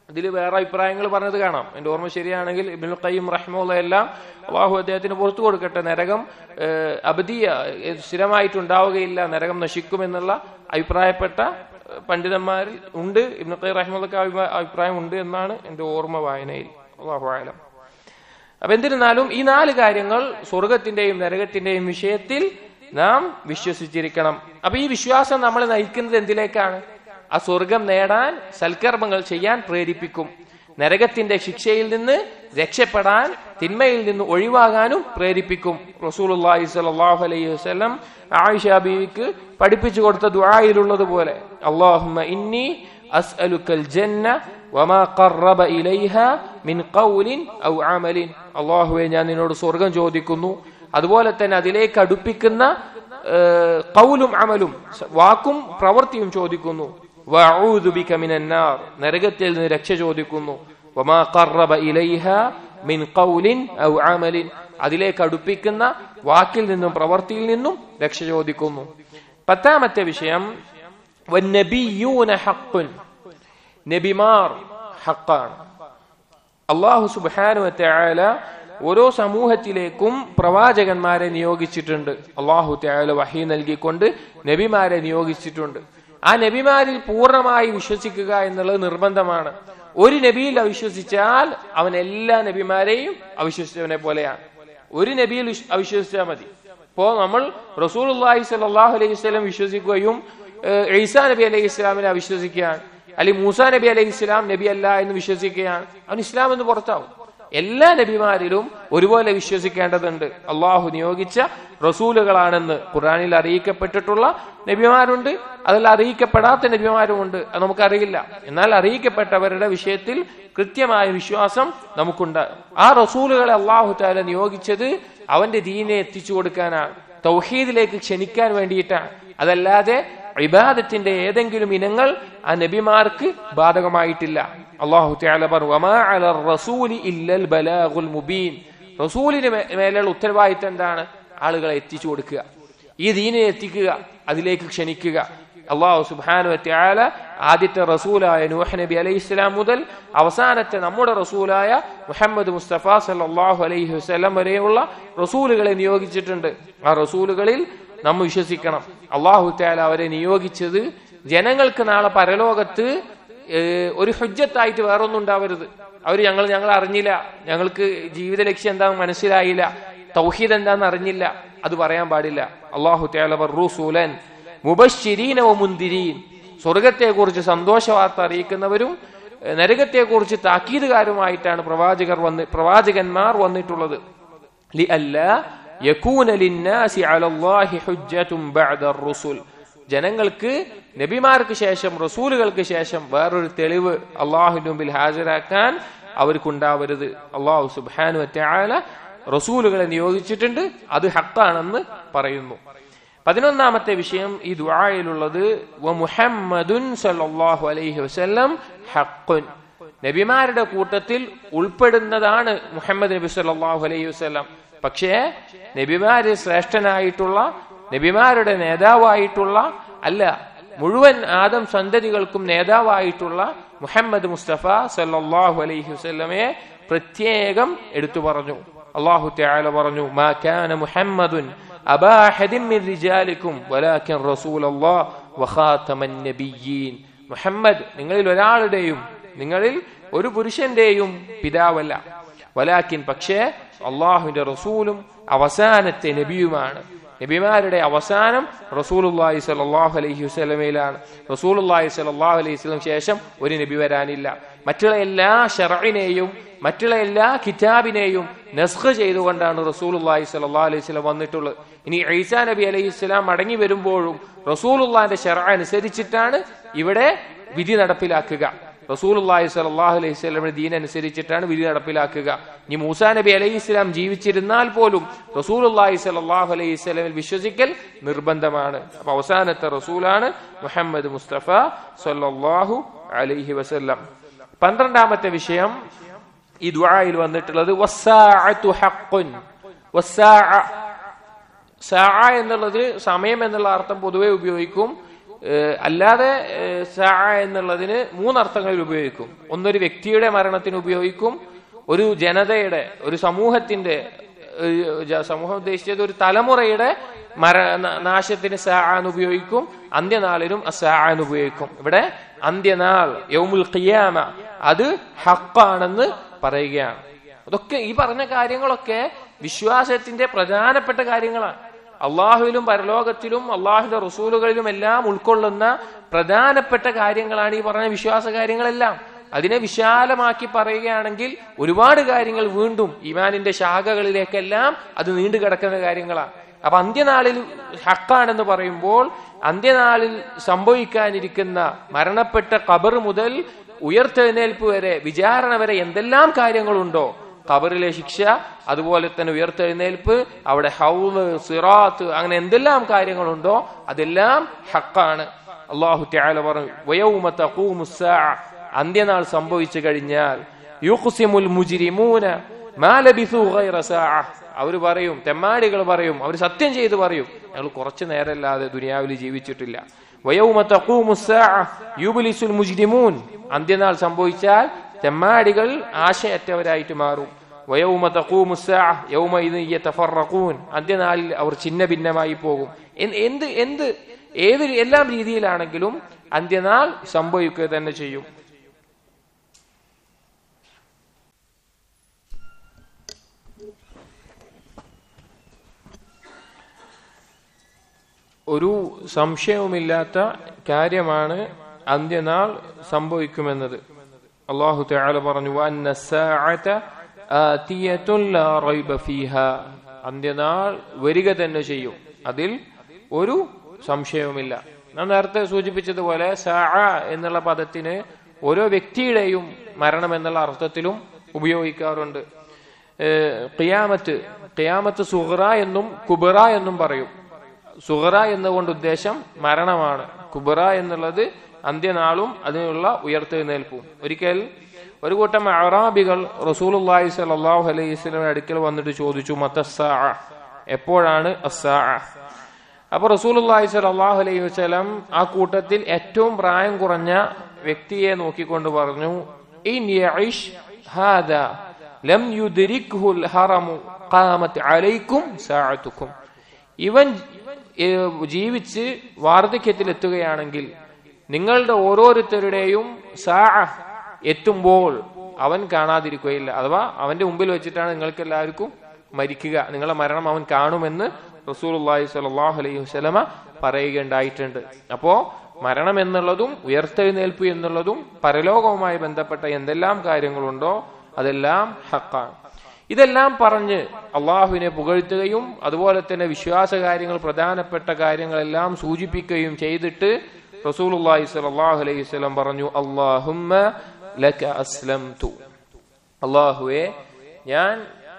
ഇതിൽ വേറെ അഭിപ്രായങ്ങൾ പറഞ്ഞത് കാണാം എന്റെ ഓർമ്മ ശരിയാണെങ്കിൽ ഇബിനുൽ ഖയ്യിം റഹ്മുള്ള എല്ലാം അള്ളാഹു അദ്ദേഹത്തിന് പുറത്തു കൊടുക്കട്ടെ നരകം ഏഹ്, അബദിയ ഏഹ്, സ്ഥിരമായിട്ടുണ്ടാവുകയില്ല നരകം നശിക്കുമെന്നുള്ള അഭിപ്രായപ്പെട്ട ഏഹ്, പണ്ഡിതന്മാരിൽ ഉണ്ട് ഇബ്നു ഖയ്യിം റഹ്മുള്ളക്ക് അഭിപ്രായം ഉണ്ട് എന്നാണ് എന്റെ ഓർമ്മ വായനയിൽ അള്ളാഹു ആലം അപ്പൊ എന്നിരുന്നാലും ഈ നാല് കാര്യങ്ങൾ സ്വർഗത്തിന്റെയും നരകത്തിന്റെയും വിഷയത്തിൽ നാം വിശ്വസിച്ചിരിക്കണം അപ്പൊ ഈ വിശ്വാസം നമ്മളെ നയിക്കുന്നത് എന്തിലേക്കാണ് ആ സ്വർഗം നേടാൻ സൽക്കർമ്മങ്ങൾ ചെയ്യാൻ പ്രേരിപ്പിക്കും നരകത്തിന്റെ ശിക്ഷയിൽ നിന്ന് രക്ഷപ്പെടാൻ തിന്മയിൽ നിന്ന് ഒഴിവാകാനും പ്രേരിപ്പിക്കും റസൂലുള്ളാഹി സ്വല്ലല്ലാഹു അലൈഹി വസല്ലം ആയിഷ ബീവിക്ക് പഠിപ്പിച്ചു കൊടുത്ത ദുആയിലുള്ളത് പോലെ അല്ലാഹുമ്മ ഇന്നി അസ്അലുക്കൽ ജന്ന വമാ ഖറബ ഇലൈഹ മിൻ ഖൗലിൻ ഔ അമലിൻ അല്ലാഹുവേ ഞാൻ നിന്നോട് സ്വർഗം ചോദിക്കുന്നു അതുപോലെ തന്നെ അതിലേക്ക് അടുപ്പിക്കുന്ന ഏഹ്, ഖൗലും അമലും സ- വാക്കും പ്രവൃത്തിയും ചോദിക്കുന്നു വഅഊദു ബിക മിനൻ നാർ നരകത്തിൽ നിന്ന് രക്ഷ ചോദിക്കുന്നു വമാ ഖറബ ഇലൈഹ മിൻ ഖൗലിൻ ഔ അമലിൻ അതിലേക്ക് അടുപ്പിക്കുന്ന വാക്കിൽ നിന്നും പ്രവൃത്തിയിൽ നിന്നും രക്ഷ ചോദിക്കുന്നു പത്താമത്തെ വിഷയം വന്നബിയൂന ഹഖ്ഖുൻ നബിമാർ ഹക്കാണ് അള്ളാഹു സുബാനുവല ഓരോ സമൂഹത്തിലേക്കും പ്രവാചകന്മാരെ നിയോഗിച്ചിട്ടുണ്ട് അള്ളാഹു ത്യാല വഹി നൽകിക്കൊണ്ട് നബിമാരെ നിയോഗിച്ചിട്ടുണ്ട് ആ നബിമാരിൽ പൂർണ്ണമായി വിശ്വസിക്കുക എന്നുള്ളത് നിർബന്ധമാണ് ഒരു നബിയിൽ അവിശ്വസിച്ചാൽ അവൻ എല്ലാ നബിമാരെയും അവിശ്വസിച്ചവനെ പോലെയാണ് ഒരു നബിയിൽ വിശ്വ- അവിശ്വസിച്ചാൽ മതി ഇപ്പോ നമ്മൾ റസൂൽ അള്ളാഹി സലാഹു അലൈഹി സ്വലം വിശ്വസിക്കുകയും ഏഹ്, ഈസാ നബി അലൈഹി ഇസ്ലാമിനെ അവിശ്വസിക്കുകയാണ് അല്ലെങ്കിൽ മൂസ നബി അലൈഹി ഇസ്ലാം നബി അല്ല എന്ന് വിശ്വസിക്കുകയാണ് അവൻ ഇസ്ലാം എന്ന് പുറത്താവും എല്ലാ നബിമാരിലും ഒരുപോലെ വിശ്വസിക്കേണ്ടതുണ്ട് അള്ളാഹു നിയോഗിച്ച റസൂലുകളാണെന്ന് ഖുറാനിൽ അറിയിക്കപ്പെട്ടിട്ടുള്ള നബിമാരുണ്ട് അതിൽ അറിയിക്കപ്പെടാത്ത നബിമാരുമുണ്ട് അത് നമുക്കറിയില്ല എന്നാൽ അറിയിക്കപ്പെട്ടവരുടെ വിഷയത്തിൽ കൃത്യമായ വിശ്വാസം നമുക്കുണ്ട് ആ റസൂലുകളെ അള്ളാഹു താല നിയോഗിച്ചത് അവന്റെ ദീനെ എത്തിച്ചു കൊടുക്കാനാണ് തൗഹീദിലേക്ക് ക്ഷണിക്കാൻ വേണ്ടിയിട്ടാണ് അതല്ലാതെ ഇബാദത്തിന്റെ ഏതെങ്കിലും ഇനങ്ങൾ ആ നബിമാർക്ക് ബാധകമായിട്ടില്ല അള്ളാഹു തആല പറഞ്ഞു വമാ അലർ റസൂലി ഇല്ലൽ ബലാഗുൽ മുബീൻ റസൂലിന് മേ- മേലുള്ള ഉത്തരവാദിത്തം എന്താണ് ആളുകളെ എത്തിച്ചു കൊടുക്കുക ഈ ദീനെ എത്തിക്കുക അതിലേക്ക് ക്ഷണിക്കുക അള്ളാഹു സുബ്ഹാനഹു വതആല ആദ്യത്തെ റസൂലായ നൂഹ് നബി അലൈഹി ഇസ്ലാം മുതൽ അവസാനത്തെ നമ്മുടെ റസൂലായ മുഹമ്മദ് മുസ്തഫ സല്ലല്ലാഹു അലൈഹി വസല്ലം വരെയുള്ള റസൂലുകളെ നിയോഗിച്ചിട്ടുണ്ട് ആ റസൂലുകളിൽ നാം വിശ്വസിക്കണം അള്ളാഹു തആല അവരെ നിയോഗിച്ചത് ജനങ്ങൾക്ക് നാളെ പരലോകത്ത് ഏഹ്, ഒരു ഹുജ്ജത്തായിട്ട് വേറൊന്നും ഉണ്ടാവരുത് അവർ ഞങ്ങൾ ഞങ്ങൾ അറിഞ്ഞില്ല ഞങ്ങൾക്ക് ജീവിത ലക്ഷ്യം എന്താണെന്ന് മനസ്സിലായില്ല തൗഹീദ് എന്താണെന്ന് അറിഞ്ഞില്ല അത് പറയാൻ പാടില്ല അള്ളാഹു തആല റസൂലൻ മുബശ്ശിരീന വ മുന്തിരീൻ സ്വർഗത്തെക്കുറിച്ച് സന്തോഷ വാർത്ത അറിയിക്കുന്നവരും ഏഹ്, നരകത്തെക്കുറിച്ച് താക്കീതുകാരുമായിട്ടാണ് പ്രവാചകർ വന്ന് പ്രവാചകന്മാർ വന്നിട്ടുള്ളത് لئلا يكون للناس على الله حجة بعد الرسل ജനങ്ങൾക്ക് നബിമാർക്ക് ശേഷം റസൂലുകൾക്ക് ശേഷം വേറൊരു തെളിവ് അള്ളാഹുവിന്റെ മുമ്പിൽ ഹാജരാക്കാൻ അവർക്കുണ്ടാവരുത് അള്ളാഹു സുബാനു വറ്റാല റസൂലുകളെ നിയോഗിച്ചിട്ടുണ്ട് അത് ഹക്കാണെന്ന് പറയുന്നു പതിനൊന്നാമത്തെ വിഷയം ഈ ദുആയിലുള്ളത് വ മുഹമ്മദുൻ സല്ലല്ലാഹു അലൈഹി വസല്ലം ഹഖ്ഖുൻ നബിമാരുടെ കൂട്ടത്തിൽ ഉൾപ്പെടുന്നതാണ് മുഹമ്മദ് നബി സല്ലല്ലാഹു അലൈഹി വസല്ലം പക്ഷേ നബിമാര് ശ്രേഷ്ഠനായിട്ടുള്ള നബിമാരുടെ നേതാവായിട്ടുള്ള അല്ല മുഴുവൻ ആദം സന്തതികൾക്കും നേതാവായിട്ടുള്ള മുഹമ്മദ് മുസ്തഫ സല്ലല്ലാഹു അലൈഹി വസല്ലമയെ പ്രത്യേകം എടുത്തു പറഞ്ഞു അള്ളാഹു തആല പറഞ്ഞു മാ കാന മുഹമ്മദുൻ അബാ അഹദിൻ മിൻ റിജാലിക്കും വലാകിൻ റസൂലല്ലാഹ് വഖാതമൻ നബിയ്യീൻ മുഹമ്മദ് നിങ്ങളിൽ ഒരാളുടെയും നിങ്ങളിൽ ഒരു പുരുഷന്റെയും പിതാവല്ല വലാക്കിൻ പക്ഷേ അള്ളാഹുവിന്റെ റസൂലും അവസാനത്തെ നബിയുമാണ് നബിമാരുടെ അവസാനം റസൂലുള്ളാഹി സ്വല്ലല്ലാഹു അലൈഹി വസല്ലമയിലാണ് റസൂലുള്ളാഹി സ്വല്ലല്ലാഹു അലൈഹി വസല്ലം ശേഷം ഒരു നബി വരാനില്ല മറ്റുള്ള എല്ലാ ഷറഇനെയും മറ്റുള്ള എല്ലാ കിതാബിനെയും നസ്ഖ് ചെയ്തുകൊണ്ടാണ് റസൂലുള്ളാഹി സ്വല്ലല്ലാഹു അലൈഹി വസല്ലം വന്നിട്ടുള്ളത് ഇനി ഈസാ നബി അലൈഹി സ്വലാം മടങ്ങി വരുമ്പോഴും റസൂലുള്ളാഹിന്റെ ഷറ അനുസരിച്ചിട്ടാണ് ഇവിടെ വിധി നടപ്പിലാക്കുക റസൂലുള്ളാഹി സ്വല്ലല്ലാഹു അലൈഹി വസല്ലമയുടെ ദീൻ അനുസരിച്ചിട്ടാണ് വിധി നടപ്പിലാക്കുക ഇനി മൂസാ നബി അലൈഹി ഇസ്ലാം ജീവിച്ചിരുന്നാൽ പോലും റസൂലുള്ളാഹി സ്വല്ലല്ലാഹു അലൈഹി വസല്ലമിൽ വിശ്വസിക്കൽ നിർബന്ധമാണ് അപ്പൊ അവസാനത്തെ റസൂലാണ് മുഹമ്മദ് മുസ്തഫ സ്വല്ലല്ലാഹു അലൈഹി വസല്ലം പന്ത്രണ്ടാമത്തെ വിഷയം ഈ ദുആയിൽ വന്നിട്ടുള്ളത് വസ്സാഅതു ഹഖ്ഖുൻ വസ്സാഅ സാ എന്നുള്ളത് സമയം എന്നുള്ള അർത്ഥം പൊതുവെ ഉപയോഗിക്കും ഏഹ് അല്ലാതെ ഏഹ് സാ എന്നുള്ളതിന് മൂന്നർത്ഥങ്ങളിൽ ഉപയോഗിക്കും ഒന്നൊരു വ്യക്തിയുടെ മരണത്തിന് ഉപയോഗിക്കും ഒരു ജനതയുടെ ഒരു സമൂഹത്തിന്റെ ഒരു ജ- സമൂഹം ഉദ്ദേശിച്ചത് ഒരു തലമുറയുടെ മര ന- നാശത്തിന് സാൻ ഉപയോഗിക്കും അന്ത്യനാളിനും സാൻ ഉപയോഗിക്കും ഇവിടെ അന്ത്യനാൾ യൗമുൽ ഖിയാമ അത് ഹക്കാണെന്ന് പറയുകയാണ് അതൊക്കെ ഈ പറഞ്ഞ കാര്യങ്ങളൊക്കെ വിശ്വാസത്തിന്റെ പ്രധാനപ്പെട്ട കാര്യങ്ങളാണ് അള്ളാഹുവിലും പരലോകത്തിലും അള്ളാഹുവിന്റെ റസൂലുകളിലും എല്ലാം ഉൾക്കൊള്ളുന്ന പ്രധാനപ്പെട്ട കാര്യങ്ങളാണ് ഈ പറഞ്ഞ വിശ്വാസ കാര്യങ്ങളെല്ലാം അതിനെ വിശാലമാക്കി പറയുകയാണെങ്കിൽ ഒരുപാട് കാര്യങ്ങൾ വീണ്ടും ഇമാനിന്റെ ശാഖകളിലേക്കെല്ലാം അത് നീണ്ടു കിടക്കുന്ന കാര്യങ്ങളാണ് അപ്പൊ അന്ത്യനാളിൽ ഹക്കാണെന്ന് പറയുമ്പോൾ അന്ത്യനാളിൽ സംഭവിക്കാനിരിക്കുന്ന മരണപ്പെട്ട കബർ മുതൽ ഉയർത്തെഴുന്നേൽപ്പ് വരെ വിചാരണ വരെ എന്തെല്ലാം കാര്യങ്ങളുണ്ടോ ഖബറിലെ ശിക്ഷ അതുപോലെ തന്നെ ഉയർത്തെഴുന്നേൽപ്പ് അവിടെ ഹൗല് സിറാത്ത് അങ്ങനെ എന്തെല്ലാം കാര്യങ്ങളുണ്ടോ അതെല്ലാം ഹക്കാണ് അള്ളാഹു ത്യാല പറഞ്ഞു വയൗമ തഖൂമു സ്സാഅ. അന്ത്യനാൾ സംഭവിച്ചു കഴിഞ്ഞാൽ യുഖ്സിമുൽ മുജ്രിമൂന മാ ലബിസു ഗൈറ സാഅ. അവര് പറയും തെമ്മാടികൾ പറയും അവർ സത്യം ചെയ്ത് പറയും ഞങ്ങൾ കുറച്ചു നേരമല്ലാതെ ദുനിയാവിൽ ജീവിച്ചിട്ടില്ല വയൗമ തഖൂമു സ്സാഅ യുബ്ലിസുൽ മുജ്രിമൂൻ അന്ത്യനാൾ സംഭവിച്ചാൽ തെമ്മാടികൾ ആശയറ്റവരായിട്ട് മാറും വയൗമ തഖൂമു സ്സാഅ യൗമഇദ് യതഫറഖൂൻ അന്ത്യനാളിൽ അവർ ഛിന്ന ഭിന്നമായി പോകും എൻ- എന്ത് എന്ത് ഏത് എല്ലാം രീതിയിലാണെങ്കിലും അന്ത്യനാൾ സംഭവിക്കുക തന്നെ ചെയ്യും ഒരു സംശയവുമില്ലാത്ത കാര്യമാണ് അന്ത്യനാൾ സംഭവിക്കുമെന്നത് അള്ളാഹു തആല പറഞ്ഞു "വഅന്ന السَّاعَةَ آتِيَةٌ لَا رَيْبَ فِيهَا." അന്ത്യനാൾ വരിക തന്നെ ചെയ്യും അതിൽ ഒരു സംശയവുമില്ല നാം നേരത്തെ സൂചിപ്പിച്ചതുപോലെ സാ എന്നുള്ള പദത്തിന് ഓരോ വ്യക്തിയുടെയും മരണം എന്നുള്ള അർത്ഥത്തിലും ഉപയോഗിക്കാറുണ്ട് ഏഹ് ഖിയാമത്ത് ഖിയാമത്ത് സുഹറ എന്നും കുബറ എന്നും പറയും സുഹറ എന്നുകൊണ്ട് ഉദ്ദേശം മരണമാണ് കുബറ എന്നുള്ളത് അന്ത്യനാളും അതിനുള്ള ഉയർത്തെഴുന്നേൽപ്പും ഒരിക്കൽ ഒരു കൂട്ടം അറാബികൾ റസൂലുള്ളാഹി സ്വല്ലല്ലാഹു അലൈഹി വസല്ലമയുടെ അടുക്കൽ വന്നിട്ട് ചോദിച്ചു മത്തസ്സാ എപ്പോഴാണ് അസ്സാ അപ്പൊ റസൂലുള്ളാഹി സ്വല്ലല്ലാഹു അലൈഹി വസല്ലം ആ കൂട്ടത്തിൽ ഏറ്റവും പ്രായം കുറഞ്ഞ വ്യക്തിയെ നോക്കിക്കൊണ്ട് പറഞ്ഞു ഇൻ യഇഷ് ഹാദാ ലം യുദ്രിക്ഹുൽ ഹറമു ഖാമത്ത് അലൈക്കും സാഅത്തുക്കും ഇവൻ ഏഹ്, ജീവിച്ച് വാർദ്ധക്യത്തിൽ എത്തുകയാണെങ്കിൽ നിങ്ങളുടെ ഓരോരുത്തരുടെയും സാ എത്തുമ്പോൾ അവൻ കാണാതിരിക്കുകയില്ല അഥവാ അവന്റെ മുമ്പിൽ വെച്ചിട്ടാണ് നിങ്ങൾക്ക് എല്ലാവർക്കും മരിക്കുക നിങ്ങളുടെ മരണം അവൻ കാണുമെന്ന് റസൂലുള്ളാഹി സ്വല്ലല്ലാഹു അലൈഹി വസല്ലമ പറയുകയുണ്ടായിട്ടുണ്ട് അപ്പോ മരണം എന്നുള്ളതും ഉയർത്തെഴുന്നേൽപ്പ് എന്നുള്ളതും പരലോകവുമായി ബന്ധപ്പെട്ട എന്തെല്ലാം കാര്യങ്ങളുണ്ടോ അതെല്ലാം ഹക്കാണ് ഇതെല്ലാം പറഞ്ഞ് അള്ളാഹുവിനെ പുകഴ്ത്തുകയും അതുപോലെ തന്നെ വിശ്വാസ കാര്യങ്ങൾ പ്രധാനപ്പെട്ട കാര്യങ്ങളെല്ലാം സൂചിപ്പിക്കുകയും ചെയ്തിട്ട് റസൂലുള്ളാഹി സ്വല്ലല്ലാഹു അലൈഹി വസല്ലം പറഞ്ഞു അല്ലാഹുമ്മ ലക അസ്ലംതു അള്ളാഹുവെ ഞാൻ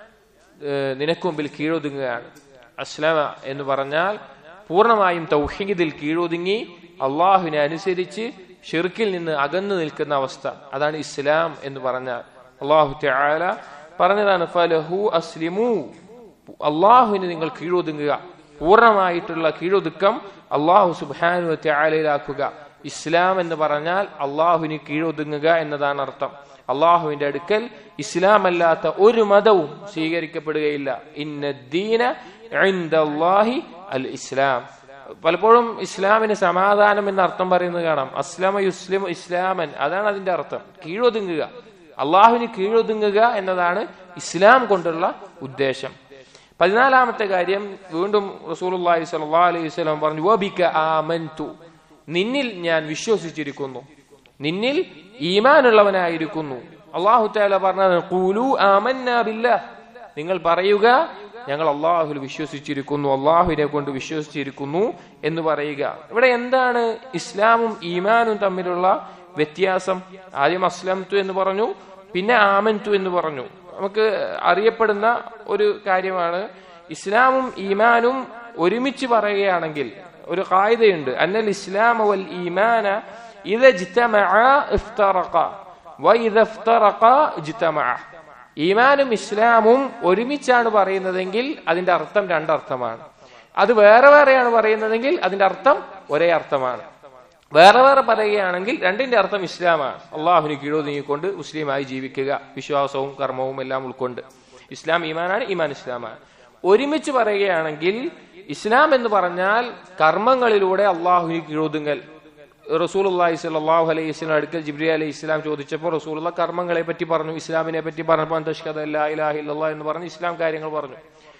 ഏഹ്, നിനക്ക് മുമ്പിൽ കീഴൊതുങ്ങുകയാണ് അസ്ലമ എന്ന് പറഞ്ഞാൽ പൂർണ്ണമായും തൗഹീദിൽ കീഴൊതുങ്ങി അള്ളാഹുവിനെ അനുസരിച്ച് ഷിർക്കിൽ നിന്ന് അകന്നു നിൽക്കുന്ന അവസ്ഥ അതാണ് ഇസ്ലാം എന്ന് പറഞ്ഞാൽ അള്ളാഹു തആല പറഞ്ഞതാണ് ഫലഹു അസ്ലിമു അള്ളാഹുവിന് നിങ്ങൾ കീഴൊതുങ്ങുക പൂർണ്ണമായിട്ടുള്ള കീഴൊതുക്കം അള്ളാഹു സുബാനു തആലയിലാക്കുക ഇസ്ലാം എന്ന് പറഞ്ഞാൽ അള്ളാഹുവിന് കീഴൊതുങ്ങുക എന്നതാണ് അർത്ഥം അള്ളാഹുവിന്റെ അടുക്കൽ ഇസ്ലാം അല്ലാത്ത ഒരു മതവും സ്വീകരിക്കപ്പെടുകയില്ല ഇന്നദ്ദീന ഇൻദല്ലാഹി അൽ ഇസ്ലാം പലപ്പോഴും ഇസ്ലാമിന് സമാധാനം എന്ന അർത്ഥം പറയുന്നത് കാണാം അസ്ലാമ യുസ്ലിം ഇസ്ലാമൻ അതാണ് അതിന്റെ അർത്ഥം കീഴൊതുങ്ങുക അള്ളാഹുവിന് കീഴൊതുങ്ങുക എന്നതാണ് ഇസ്ലാം കൊണ്ടുള്ള ഉദ്ദേശം പതിനാലാമത്തെ കാര്യം വീണ്ടും റസൂലുള്ളാഹി സ്വല്ലല്ലാഹു അലൈഹി വസല്ലം പറഞ്ഞു വബിക ആമൻതു നിന്നിൽ ഞാൻ വിശ്വസിച്ചിരിക്കുന്നു നിന്നിൽ ഈമാനുള്ളവനായിരിക്കുന്നു അള്ളാഹു തആല പറഞ്ഞത് ഖൂലു ആമന്നാ ബില്ലാഹ് നിങ്ങൾ പറയുക ഞങ്ങൾ അള്ളാഹുൽ വിശ്വസിച്ചിരിക്കുന്നു അള്ളാഹുവിനെ കൊണ്ട് വിശ്വസിച്ചിരിക്കുന്നു എന്ന് പറയുക ഇവിടെ എന്താണ് ഇസ്ലാമും ഈമാനും തമ്മിലുള്ള വ്യത്യാസം ആദ്യം അസ്ലംതു എന്ന് പറഞ്ഞു പിന്നെ ആമൻതു എന്ന് പറഞ്ഞു നമുക്ക് അറിയപ്പെടുന്ന ഒരു കാര്യമാണ് ഇസ്ലാമും ഈമാനും ഒരുമിച്ച് പറയുകയാണെങ്കിൽ ഒരു കായികയുണ്ട് അന്നൽ ഇസ്ലാം വൽ ഈമാന ഇത് ഇഫ്തറഖ വഇദ ഇഫ്തറഖ ഇജ്തമഅ ഈമാനും ഇസ്ലാമും ഒരുമിച്ചാണ് പറയുന്നതെങ്കിൽ അതിന്റെ അർത്ഥം രണ്ടർത്ഥമാണ് അത് വേറെ വേറെയാണ് പറയുന്നതെങ്കിൽ അതിന്റെ അർത്ഥം ഒരേ അർത്ഥമാണ് വേറെ വേറെ പറയുകയാണെങ്കിൽ രണ്ടിന്റെ അർത്ഥം ഇസ്ലാമാണ് അള്ളാഹുവിന് കീഴൊതുങ്ങിക്കൊണ്ട് മുസ്ലിമായി ജീവിക്കുക വിശ്വാസവും കർമ്മവും എല്ലാം ഉൾക്കൊണ്ട് ഇസ്ലാം ഈമാനാണ് ഈമാൻ ഇസ്ലാമാണ് ഒരുമിച്ച് പറയുകയാണെങ്കിൽ ഇസ്ലാം എന്ന് പറഞ്ഞാൽ കർമ്മങ്ങളിലൂടെ അള്ളാഹുവിന് കീഴൊതുങ്ങൽ റസൂൽ അള്ളാഹി സ്വല്ലാഹു അലൈഹി സ്വലം അടുക്കൽ ജിബ്രി അലൈഹി ഇസ്ലാം ചോദിച്ചപ്പോൾ റസൂലുള്ള കർമ്മങ്ങളെ പറ്റി പറഞ്ഞു ഇസ്ലാമിനെ പറ്റി പറഞ്ഞപ്പോൾ തഷ്കദ ഇലാഹി എന്ന് പറഞ്ഞ് ഇസ്ലാം കാര്യങ്ങൾ പറഞ്ഞു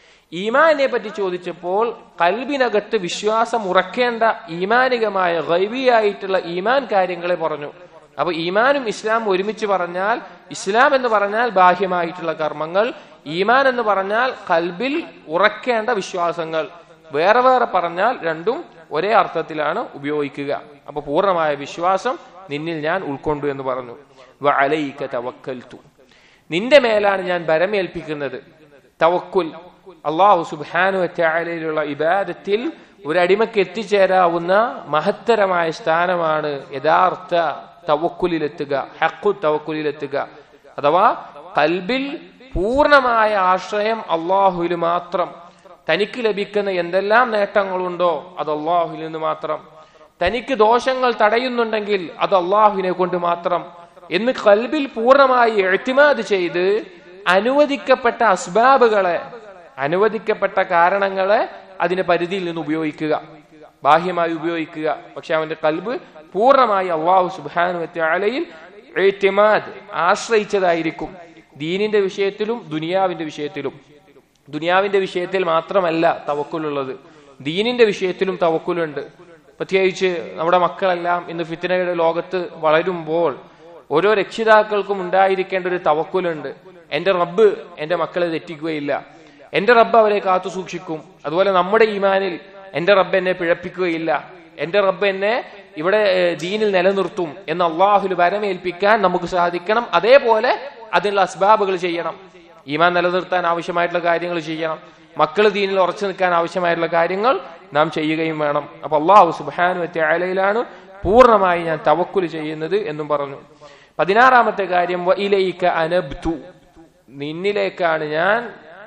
ഈമാനെ പറ്റി ചോദിച്ചപ്പോൾ കൽബിനകത്ത് വിശ്വാസം ഉറക്കേണ്ട ഈമാനികമായ ഗൈബിയായിട്ടുള്ള ഈമാൻ കാര്യങ്ങളെ പറഞ്ഞു അപ്പൊ ഈമാനും ഇസ്ലാം ഒരുമിച്ച് പറഞ്ഞാൽ ഇസ്ലാം എന്ന് പറഞ്ഞാൽ ബാഹ്യമായിട്ടുള്ള കർമ്മങ്ങൾ ഈമാൻ എന്ന് പറഞ്ഞാൽ കൽബിൽ ഉറക്കേണ്ട വിശ്വാസങ്ങൾ വേറെ വേറെ പറഞ്ഞാൽ രണ്ടും ഒരേ അർത്ഥത്തിലാണ് ഉപയോഗിക്കുക അപ്പൊ പൂർണ്ണമായ വിശ്വാസം നിന്നിൽ ഞാൻ ഉൾക്കൊണ്ടു എന്ന് പറഞ്ഞു വഅലൈക തവക്കൽതു നിന്റെ മേലാണ് ഞാൻ ബരമേൽപ്പിക്കുന്നത് തവക്കുൽ അള്ളാഹു സുബാനു വറ്റാലയിലുള്ള ഇബാദത്തിൽ ഒരു അടിമയ്ക്ക് എത്തിച്ചേരാവുന്ന മഹത്തരമായ സ്ഥാനമാണ് യഥാർത്ഥ തവക്കുലിലെത്തുക ഹക്കു തവക്കുലിലെത്തുക അഥവാ കൽബിൽ പൂർണ്ണമായ ആശ്രയം അള്ളാഹുവിൽ മാത്രം തനിക്ക് ലഭിക്കുന്ന എന്തെല്ലാം നേട്ടങ്ങളുണ്ടോ അത് അള്ളാഹുവിൽ നിന്ന് മാത്രം തനിക്ക് ദോഷങ്ങൾ തടയുന്നുണ്ടെങ്കിൽ അത് അള്ളാഹുവിനെ കൊണ്ട് മാത്രം എന്ന് കൽബിൽ പൂർണ്ണമായി എഴുത്തിമാത് ചെയ്ത് അനുവദിക്കപ്പെട്ട അസ്ബാബുകളെ അനുവദിക്കപ്പെട്ട കാരണങ്ങളെ അതിന്റെ പരിധിയിൽ നിന്ന് ഉപയോഗിക്കുക ബാഹ്യമായി ഉപയോഗിക്കുക പക്ഷെ അവന്റെ കൽബ് പൂർണ്ണമായി അള്ളാഹു സുബാനു അലയിൽ എഴുത്തിമാത് ആശ്രയിച്ചതായിരിക്കും ദീനിന്റെ വിഷയത്തിലും ദുനിയാവിന്റെ വിഷയത്തിലും ദുനിയാവിന്റെ വിഷയത്തിൽ മാത്രമല്ല തവക്കുലുള്ളത് ദീനിന്റെ വിഷയത്തിലും തവക്കുലുണ്ട് പ്രത്യേകിച്ച് നമ്മുടെ മക്കളെല്ലാം ഇന്ന് ഫിത്തനയുടെ ലോകത്ത് വളരുമ്പോൾ ഓരോ രക്ഷിതാക്കൾക്കും ഉണ്ടായിരിക്കേണ്ട ഒരു തവക്കുലുണ്ട് എന്റെ റബ്ബ് എന്റെ മക്കളെ തെറ്റിക്കുകയില്ല എന്റെ റബ്ബ് അവരെ കാത്തു സൂക്ഷിക്കും അതുപോലെ നമ്മുടെ ഈമാനിൽ എന്റെ റബ്ബ് എന്നെ പിഴപ്പിക്കുകയില്ല എന്റെ റബ്ബ് എന്നെ ഇവിടെ ദീനിൽ നിലനിർത്തും എന്ന് അള്ളാഹുൽ വരമേൽപ്പിക്കാൻ നമുക്ക് സാധിക്കണം അതേപോലെ അതിനുള്ള അസ്ബാബുകൾ ചെയ്യണം ഈമാൻ നിലനിർത്താൻ ആവശ്യമായിട്ടുള്ള കാര്യങ്ങൾ ചെയ്യണം മക്കൾ ദീനിൽ ഉറച്ചു നിൽക്കാൻ ആവശ്യമായിട്ടുള്ള കാര്യങ്ങൾ നാം ചെയ്യുകയും വേണം അപ്പൊ അള്ളാഹു സുബാനു അലയിലാണ് പൂർണ്ണമായി ഞാൻ തവക്കുൽ ചെയ്യുന്നത് എന്നും പറഞ്ഞു പതിനാറാമത്തെ കാര്യം ഇലയിക്ക അനബ്തു നിന്നിലേക്കാണ് ഞാൻ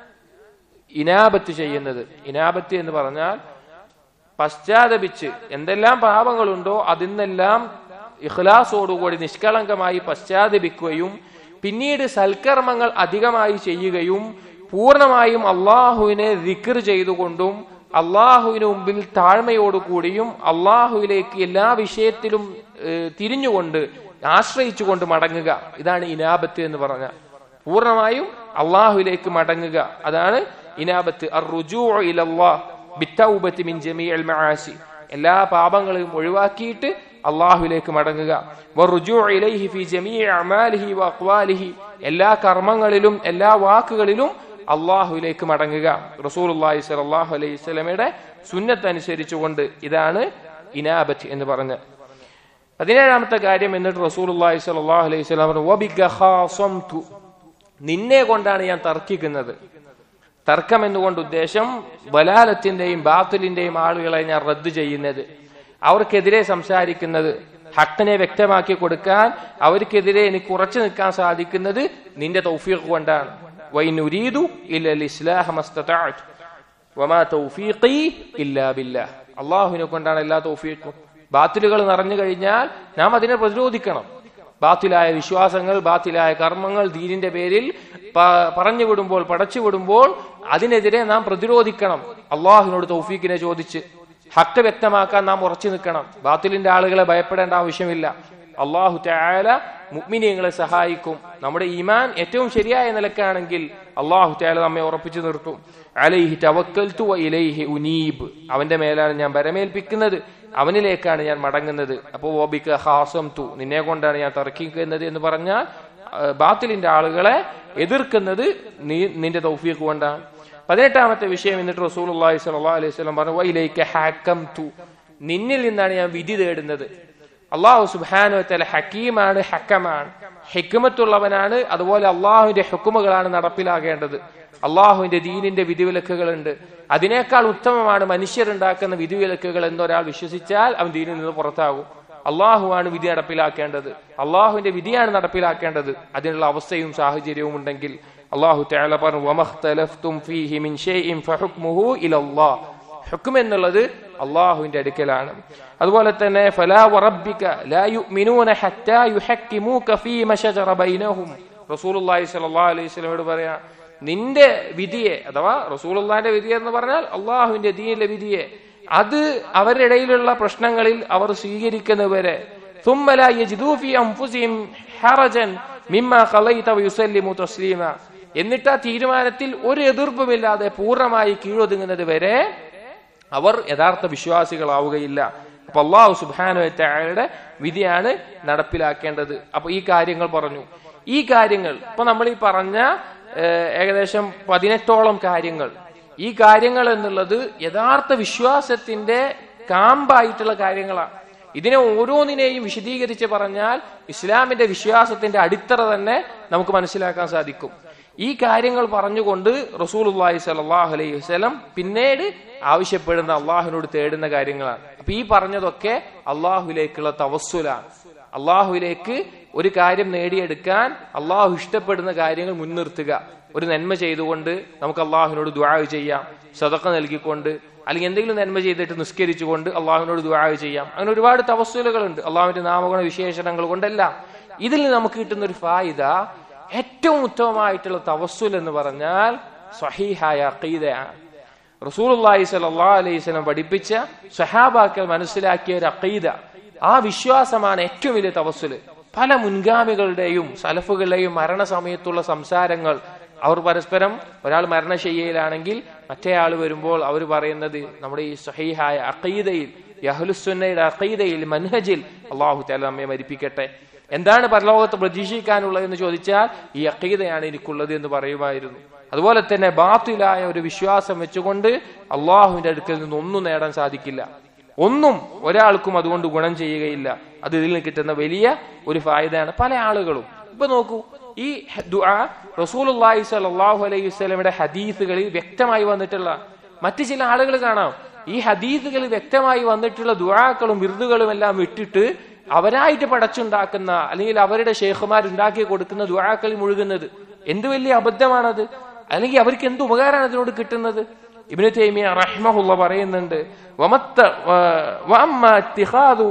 ഇനാബത്ത് ചെയ്യുന്നത് ഇനാബത്ത് എന്ന് പറഞ്ഞാൽ പശ്ചാത്തപിച്ച് എന്തെല്ലാം പാപങ്ങളുണ്ടോ അതിന്നെല്ലാം ഇഖ്ലാസോടുകൂടി നിഷ്കളങ്കമായി പശ്ചാത്തപിക്കുകയും പിന്നീട് സൽക്കർമ്മങ്ങൾ അധികമായി ചെയ്യുകയും പൂർണ്ണമായും അള്ളാഹുവിനെ ദിക്കർ ചെയ്തുകൊണ്ടും അള്ളാഹുവിന് മുമ്പിൽ താഴ്മയോടുകൂടിയും അള്ളാഹുവിലേക്ക് എല്ലാ വിഷയത്തിലും തിരിഞ്ഞുകൊണ്ട് ആശ്രയിച്ചുകൊണ്ട് മടങ്ങുക ഇതാണ് ഇനാബത്ത് എന്ന് പറഞ്ഞ പൂർണ്ണമായും അള്ളാഹുവിലേക്ക് മടങ്ങുക അതാണ് ഇനാബത്ത് എല്ലാ പാപങ്ങളെയും ഒഴിവാക്കിയിട്ട് അള്ളാഹുലേക്ക് മടങ്ങുക എല്ലാ കർമ്മങ്ങളിലും എല്ലാ വാക്കുകളിലും അള്ളാഹുലേക്ക് മടങ്ങുക റസൂലുള്ളാഹി സ്വല്ലല്ലാഹു അലൈഹി വസല്ലമയുടെ സുന്നത്ത് അനുസരിച്ചുകൊണ്ട് ഇതാണ് ഇനാബത്ത് എന്ന് പറഞ്ഞ പതിനേഴാമത്തെ കാര്യം എന്നിട്ട് റസൂലുള്ളാഹി സ്വല്ലല്ലാഹു അലൈഹി വസല്ലം പറഞ്ഞു നിന്നെ കൊണ്ടാണ് ഞാൻ തർക്കിക്കുന്നത് തർക്കം എന്നുകൊണ്ട് ഉദ്ദേശം ബലാലത്തിന്റെയും ബാത്തിലിന്റെയും ആളുകളെ ഞാൻ റദ്ദ് ചെയ്യുന്നത് അവർക്കെതിരെ സംസാരിക്കുന്നത് ഹക്കിനെ വ്യക്തമാക്കി കൊടുക്കാൻ അവർക്കെതിരെ എനിക്ക് ഉറച്ചു നിൽക്കാൻ സാധിക്കുന്നത് നിന്റെ തൗഫീഖ് കൊണ്ടാണ് വൈനുരീദു ഇല്ല ഇസ്ലാഹ വമാ തൗഫീഖി ഇല്ലാ ബില്ലാഹ് അള്ളാഹുവിനെ കൊണ്ടാണ് എല്ലാ തൗഫീഖും ബാത്തിലുകൾ നിറഞ്ഞു കഴിഞ്ഞാൽ നാം അതിനെ പ്രതിരോധിക്കണം ബാത്തിലായ വിശ്വാസങ്ങൾ ബാത്തിലായ കർമ്മങ്ങൾ ദീനിന്റെ പേരിൽ പറഞ്ഞു വിടുമ്പോൾ പടച്ചു വിടുമ്പോൾ അതിനെതിരെ നാം പ്രതിരോധിക്കണം അള്ളാഹുവിനോട് തൗഫീഖിനെ ചോദിച്ച് ഹക്ക് വ്യക്തമാക്കാൻ നാം ഉറച്ചു നിൽക്കണം ബാത്തിലിന്റെ ആളുകളെ ഭയപ്പെടേണ്ട ആവശ്യമില്ല അള്ളാഹു ത്യാല മുഗ്മിനിയങ്ങളെ സഹായിക്കും നമ്മുടെ ഈമാൻ ഏറ്റവും ശരിയായ നിലക്കാണെങ്കിൽ അള്ളാഹു ത്യാല നമ്മെ ഉറപ്പിച്ചു നിർത്തും അലൈഹി തവക്കൽത്തു ഇലൈഹി ഉനീബ് അവന്റെ മേലാണ് ഞാൻ ബരമേൽപ്പിക്കുന്നത് അവനിലേക്കാണ് ഞാൻ മടങ്ങുന്നത് അപ്പോൾ ഓബിക്ക് ഹാസം തു നിന്നെ കൊണ്ടാണ് ഞാൻ തർക്കിക്കുന്നത് എന്ന് പറഞ്ഞാൽ ബാത്തിലിന്റെ ആളുകളെ എതിർക്കുന്നത് നീ നിന്റെ തൗഫീഖ് കൊണ്ടാണ് പതിനെട്ടാമത്തെ വിഷയം എന്നിട്ട് റസൂൽ അള്ളാഹി സ്വല്ലാ അലൈഹി സ്വലം പറഞ്ഞു വൈലേക്ക് ഹാക്കം തു നിന്നിൽ നിന്നാണ് ഞാൻ വിധി തേടുന്നത് അള്ളാഹു സുബാനു തല ഹക്കീമാണ് ഹക്കമാണ് ഹിക്കുമത്തുള്ളവനാണ് അതുപോലെ അള്ളാഹുവിന്റെ ഹുക്കുമുകളാണ് നടപ്പിലാകേണ്ടത് അള്ളാഹുവിന്റെ ദീനിന്റെ വിധിവിലക്കുകളുണ്ട് അതിനേക്കാൾ ഉത്തമമാണ് മനുഷ്യരുണ്ടാക്കുന്ന വിധിവിലക്കുകൾ എന്നൊരാൾ വിശ്വസിച്ചാൽ അവൻ ദീനിൽ നിന്ന് പുറത്താകും അള്ളാഹുവാണ് വിധി നടപ്പിലാക്കേണ്ടത് അള്ളാഹുവിന്റെ വിധിയാണ് നടപ്പിലാക്കേണ്ടത് അതിനുള്ള അവസ്ഥയും സാഹചര്യവും ഉണ്ടെങ്കിൽ അള്ളാഹു തആല പറഞ്ഞു വമഖ്തലഫ്തും ഫീഹി മിൻ ഷൈഇൻ ഫഹുക്മുഹു ഇലല്ലാഹ് ഹുക്കും എന്നുള്ളത് അള്ളാഹുവിന്റെ അടുക്കലാണ് അതുപോലെ തന്നെ ഫലാ വറബ്ബിക ലാ യുഅ്മിനൂന ഹത്താ യുഹക്കിമൂക ഫീമ ശജറ ബൈനഹും റസൂലുള്ളാഹി സ്വല്ലല്ലാഹു അലൈഹി വസല്ലമയോട് പറയാ നിന്റെ വിധിയെ അഥവാ റസൂലുള്ളാഹിന്റെ വിധി എന്ന് പറഞ്ഞാൽ അള്ളാഹുവിന്റെ ദീനിലെ വിധിയെ അത് അവരുടെ ഇടയിലുള്ള പ്രശ്നങ്ങളിൽ അവർ സ്വീകരിക്കുന്നവരെ ثم لا يجدوا في أنفسهم حرجا مما قضيت ويسلموا تسليما എന്നിട്ട് ആ തീരുമാനത്തിൽ ഒരു എതിർപ്പുമില്ലാതെ പൂർണ്ണമായി കീഴൊതുങ്ങുന്നത് വരെ അവർ യഥാർത്ഥ വിശ്വാസികളാവുകയില്ല അപ്പൊ അള്ളാഹു സുബാനുവറ്റായുടെ വിധിയാണ് നടപ്പിലാക്കേണ്ടത് അപ്പൊ ഈ കാര്യങ്ങൾ പറഞ്ഞു ഈ കാര്യങ്ങൾ ഇപ്പൊ നമ്മൾ ഈ പറഞ്ഞ ഏഹ്, ഏകദേശം പതിനെട്ടോളം കാര്യങ്ങൾ ഈ കാര്യങ്ങൾ എന്നുള്ളത് യഥാർത്ഥ വിശ്വാസത്തിന്റെ കാമ്പായിട്ടുള്ള കാര്യങ്ങളാണ് ഇതിനെ ഓരോന്നിനെയും വിശദീകരിച്ച് പറഞ്ഞാൽ ഇസ്ലാമിന്റെ വിശ്വാസത്തിന്റെ അടിത്തറ തന്നെ നമുക്ക് മനസ്സിലാക്കാൻ സാധിക്കും ഈ കാര്യങ്ങൾ പറഞ്ഞുകൊണ്ട് റസൂലുള്ളാഹി സ്വല്ലല്ലാഹു അലൈഹി വസല്ലം പിന്നീട് ആവശ്യപ്പെടുന്ന അള്ളാഹുവിനോട് തേടുന്ന കാര്യങ്ങളാണ് അപ്പൊ ഈ പറഞ്ഞതൊക്കെ അള്ളാഹുലേക്കുള്ള തവസ്സുലാണ് അള്ളാഹുവിലേക്ക് ഒരു കാര്യം നേടിയെടുക്കാൻ അള്ളാഹു ഇഷ്ടപ്പെടുന്ന കാര്യങ്ങൾ മുൻനിർത്തുക ഒരു നന്മ ചെയ്തുകൊണ്ട് നമുക്ക് അള്ളാഹുവിനോട് ദുആ ചെയ്യാം സദക്ക നൽകിക്കൊണ്ട് അല്ലെങ്കിൽ എന്തെങ്കിലും നന്മ ചെയ്തിട്ട് നിസ്കരിച്ചുകൊണ്ട് അള്ളാഹുവിനോട് ദുആ ചെയ്യാം അങ്ങനെ ഒരുപാട് തവസ്സുലുകളുണ്ട് അള്ളാഹുവിന്റെ നാമഗുണ വിശേഷണങ്ങൾ കൊണ്ടെല്ലാം ഇതിൽ നിന്ന് നമുക്ക് കിട്ടുന്ന ഒരു ഫായിദ ഏറ്റവും ഉത്തമമായിട്ടുള്ള തവസ്സുൽ എന്ന് പറഞ്ഞാൽ സ്വഹീഹായ അഖീദയാണ് റസൂലുള്ളാഹി സ്വല്ലല്ലാഹു അലൈഹി വസല്ലം പഠിപ്പിച്ച സഹാബാക്കൾ മനസ്സിലാക്കിയ ഒരു അഖീദ ആ വിശ്വാസമാണ് ഏറ്റവും വലിയ തവസ്സുല് പല മുൻഗാമികളുടെയും സലഫുകളുടെയും മരണസമയത്തുള്ള സംസാരങ്ങൾ അവർ പരസ്പരം ഒരാൾ മരണശയ്യയിലാണെങ്കിൽ മറ്റേ ആൾ വരുമ്പോൾ അവർ പറയുന്നത് നമ്മുടെ ഈ സഹീഹായ അഖീദയിൽ യഹ്ലുസുന്നയുടെ അഖീദയിൽ മൻഹജിൽ അള്ളാഹു തആല നമ്മെ മരിപ്പിക്കട്ടെ എന്താണ് പരലോകത്ത് പ്രതീക്ഷിക്കാനുള്ളത് എന്ന് ചോദിച്ചാൽ ഈ അഖീദയാണ് എനിക്കുള്ളത് എന്ന് പറയുമായിരുന്നു അതുപോലെ തന്നെ ബാത്തിലായ ഒരു വിശ്വാസം വെച്ചുകൊണ്ട് അള്ളാഹുവിന്റെ അടുക്കൽ നിന്ന് ഒന്നും നേടാൻ സാധിക്കില്ല ഒന്നും ഒരാൾക്കും അതുകൊണ്ട് ഗുണം ചെയ്യുകയില്ല അത് ഇതിൽ നിന്ന് കിട്ടുന്ന വലിയ ഒരു ഫായതയാണ് പല ആളുകളും ഇപ്പൊ നോക്കൂ ഈ ദുആ റസൂലുള്ളാഹി സ്വല്ലല്ലാഹു അലൈഹി വസല്ലമയുടെ ഹദീസുകളിൽ വ്യക്തമായി വന്നിട്ടുള്ള മറ്റു ചില ആളുകൾ കാണാം ഈ ഹദീസുകളിൽ വ്യക്തമായി വന്നിട്ടുള്ള ദുആക്കളും വിരുദുകളും എല്ലാം വിട്ടിട്ട് അവരായിട്ട് പടച്ചുണ്ടാക്കുന്ന അല്ലെങ്കിൽ അവരുടെ ഷേഖുമാർ ഉണ്ടാക്കി കൊടുക്കുന്ന ദുആക്കളിൽ മുഴുകുന്നത് എന്ത് വലിയ അബദ്ധമാണത് അല്ലെങ്കിൽ അവർക്ക് എന്ത് ഉപകാരമാണ് അതിനോട് കിട്ടുന്നത് ഇബ്നു തൈമിയ റഹ്മഹുള്ള പറയുന്നുണ്ട് വമത്ത വഅമ്മ ഇത്തിഖാദു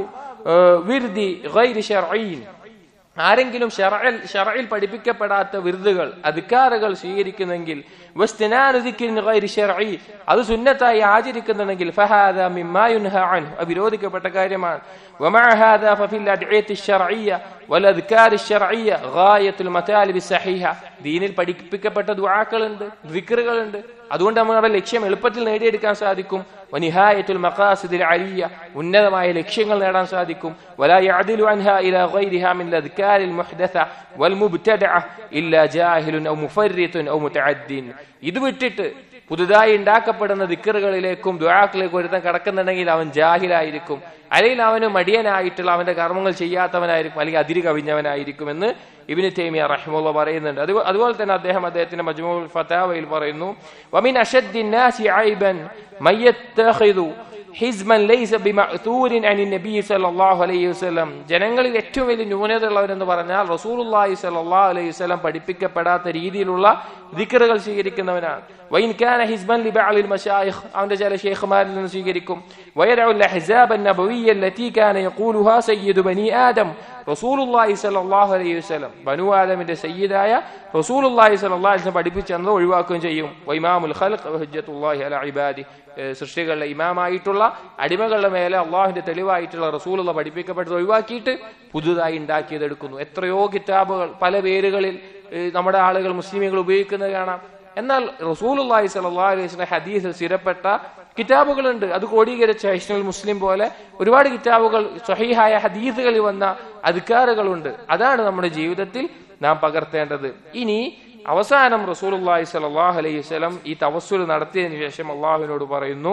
വിർദി ഗൈരി ശർഈൻ ആരെങ്കിലും ഷറയിൽ ഷറയിൽ പഠിപ്പിക്കപ്പെടാത്ത വിരുദുകൾ അധികാറുകൾ സ്വീകരിക്കുന്നെങ്കിൽ വസ്തിനാനു ദിക്രിൻ ഗൈരി ശർഈ അത് സുന്നത്തായി ആചരിക്കുന്നുണ്ടെങ്കിൽ ഫഹാദ മിമ്മാ യുൻഹാ അൻഹു അത് വിരോധിക്കപ്പെട്ട കാര്യമാണ് ومع هذا ففي الأدعية الشرعية والأذكار الشرعية غاية المطالب الصحيحة ദീനിൽ പഠിപ്പിക്കപ്പെട്ട ദുആക്കളുണ്ട് ദിക്റുകളുണ്ട് അതുകൊണ്ട് നമ്മുടെ ലക്ഷ്യം എളുപ്പത്തിൽ നേടിയെടുക്കാൻ സാധിക്കും വനിഹായത്തുൽ മഖാസിദിൽ അലിയ ഉന്നതമായ ലക്ഷ്യങ്ങൾ നേടാൻ സാധിക്കും ولا يعدل عنها إلى غيرها من الأذكار المحدثة والمبتدعة إلا جاهل أو مفرط أو متعد ഇത് വിട്ടിട്ട് പുതുതായി ഉണ്ടാക്കപ്പെടുന്ന ദിക്കറുകളിലേക്കും ദുആക്കളിലേക്കും ഒരുത്തൻ കടക്കുന്നുണ്ടെങ്കിൽ അവൻ ജാഹിലായിരിക്കും അല്ലെങ്കിൽ അവന് മടിയനായിട്ടുള്ള അവന്റെ കർമ്മങ്ങൾ ചെയ്യാത്തവനായിരിക്കും അല്ലെങ്കിൽ അതിര് കവിഞ്ഞവനായിരിക്കും എന്ന് ഇബിന് തേമിയ റഹ്മുള്ള പറയുന്നുണ്ട് അത് അതുപോലെ തന്നെ അദ്ദേഹം അദ്ദേഹത്തിന്റെ മജ്മുൽ ഫതാവയിൽ പറയുന്നു വമിൻ അഷദ്ദിൻ നാസി ഐബൻ മയ്യത്തഖിദു ഹിസ്മൻ ലൈസ ബിമഅ്തൂരിൻ അനി നബി സല്ലല്ലാഹു അലൈഹി വസല്ലം ജനങ്ങളിൽ ഏറ്റവും വലിയ ന്യൂനതയുള്ളവരെന്ന് പറഞ്ഞാൽ റസൂലുള്ളാഹി സല്ലല്ലാഹു അലൈഹി വസല്ലം പഠിപ്പിക്കപ്പെടാത്ത രീതിയിലുള്ള ദിക്റുകൾ സ്വീകരിക്കുന്നവനാണ് വൈൻ കാന ഹിസ്ബൻ ലിബഅലിൽ മശായിഖ് അവന്റെ ചില ഷെയ്ഖുമാരിൽ നിന്ന് സ്വീകരിക്കും വയറഉൽ അഹ്സാബ النبوية التي كان يقولها سيد بني آدم റസൂലുള്ളാഹി സ്വല്ലല്ലാഹു അലൈഹി വസല്ലം ബനു ആദമിന്റെ സയ്യിദായ റസൂലുള്ളാഹി സ്വല്ലല്ലാഹു അലൈഹി വസല്ലം പഠിപ്പിച്ചെന്നത് ഒഴിവാക്കുകയും ചെയ്യും വൈമാമുൽ ഖൽഖ് ഹജ്ജത്തുല്ലാഹി അല ഇബാദി സൃഷ്ടികളുടെ ഇമാമായിട്ടുള്ള അടിമകളുടെ മേലെ അള്ളാഹുവിന്റെ തെളിവായിട്ടുള്ള റസൂലുള്ള പഠിപ്പിക്കപ്പെട്ടത് ഒഴിവാക്കിയിട്ട് പുതുതായി ഉണ്ടാക്കിയത് എടുക്കുന്നു എത്രയോ കിതാബുകൾ പല പേരുകളിൽ ഏഹ്, നമ്മുടെ ആളുകൾ മുസ്ലിമുകൾ ഉപയോഗിക്കുന്നത് കാണാം എന്നാൽ റസൂലുള്ളാഹി സ്വല്ലല്ലാഹു അലൈഹി വസല്ലം ഹദീസിൽ സ്ഥിരപ്പെട്ട കിതാബുകളുണ്ട് അത് കോടീകരിച്ച ഹൈഷ്ണൽ മുസ്ലിം പോലെ ഒരുപാട് കിതാബുകൾ സ്വഹീഹായ ഹദീസുകളിൽ വന്ന അധികാറുകളുണ്ട് അതാണ് നമ്മുടെ ജീവിതത്തിൽ നാം പകർത്തേണ്ടത് ഇനി അവസാനം റസൂലുള്ളാഹി സ്വല്ലല്ലാഹു അലൈഹി വസല്ലം ഈ തവസ്സുൽ നടത്തിയതിനു ശേഷം അള്ളാഹുവിനോട് പറയുന്നു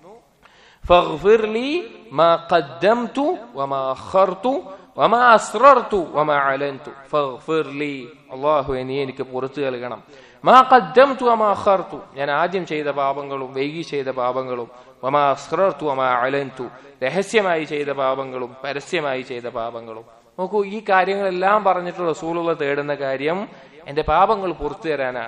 فاغفر لي ما قدمت وما أخرت وما أسررت وما علنت فاغفر لي الله നീ എനിക്ക് പുറത്തു നൽകണം മാ قدمت وما أخرت ഞാൻ ആദ്യം ചെയ്ത പാപങ്ങളും വൈകി ചെയ്ത പാപങ്ങളും وما أسررت وما علنت രഹസ്യമായി ചെയ്ത പാപങ്ങളും പരസ്യമായി ചെയ്ത പാപങ്ങളും നോക്കൂ ഈ കാര്യങ്ങളെല്ലാം പറഞ്ഞിട്ട് റസൂലുള്ള തേടുന്ന കാര്യം എന്റെ പാപങ്ങൾ പുറത്തു തരാനാണ്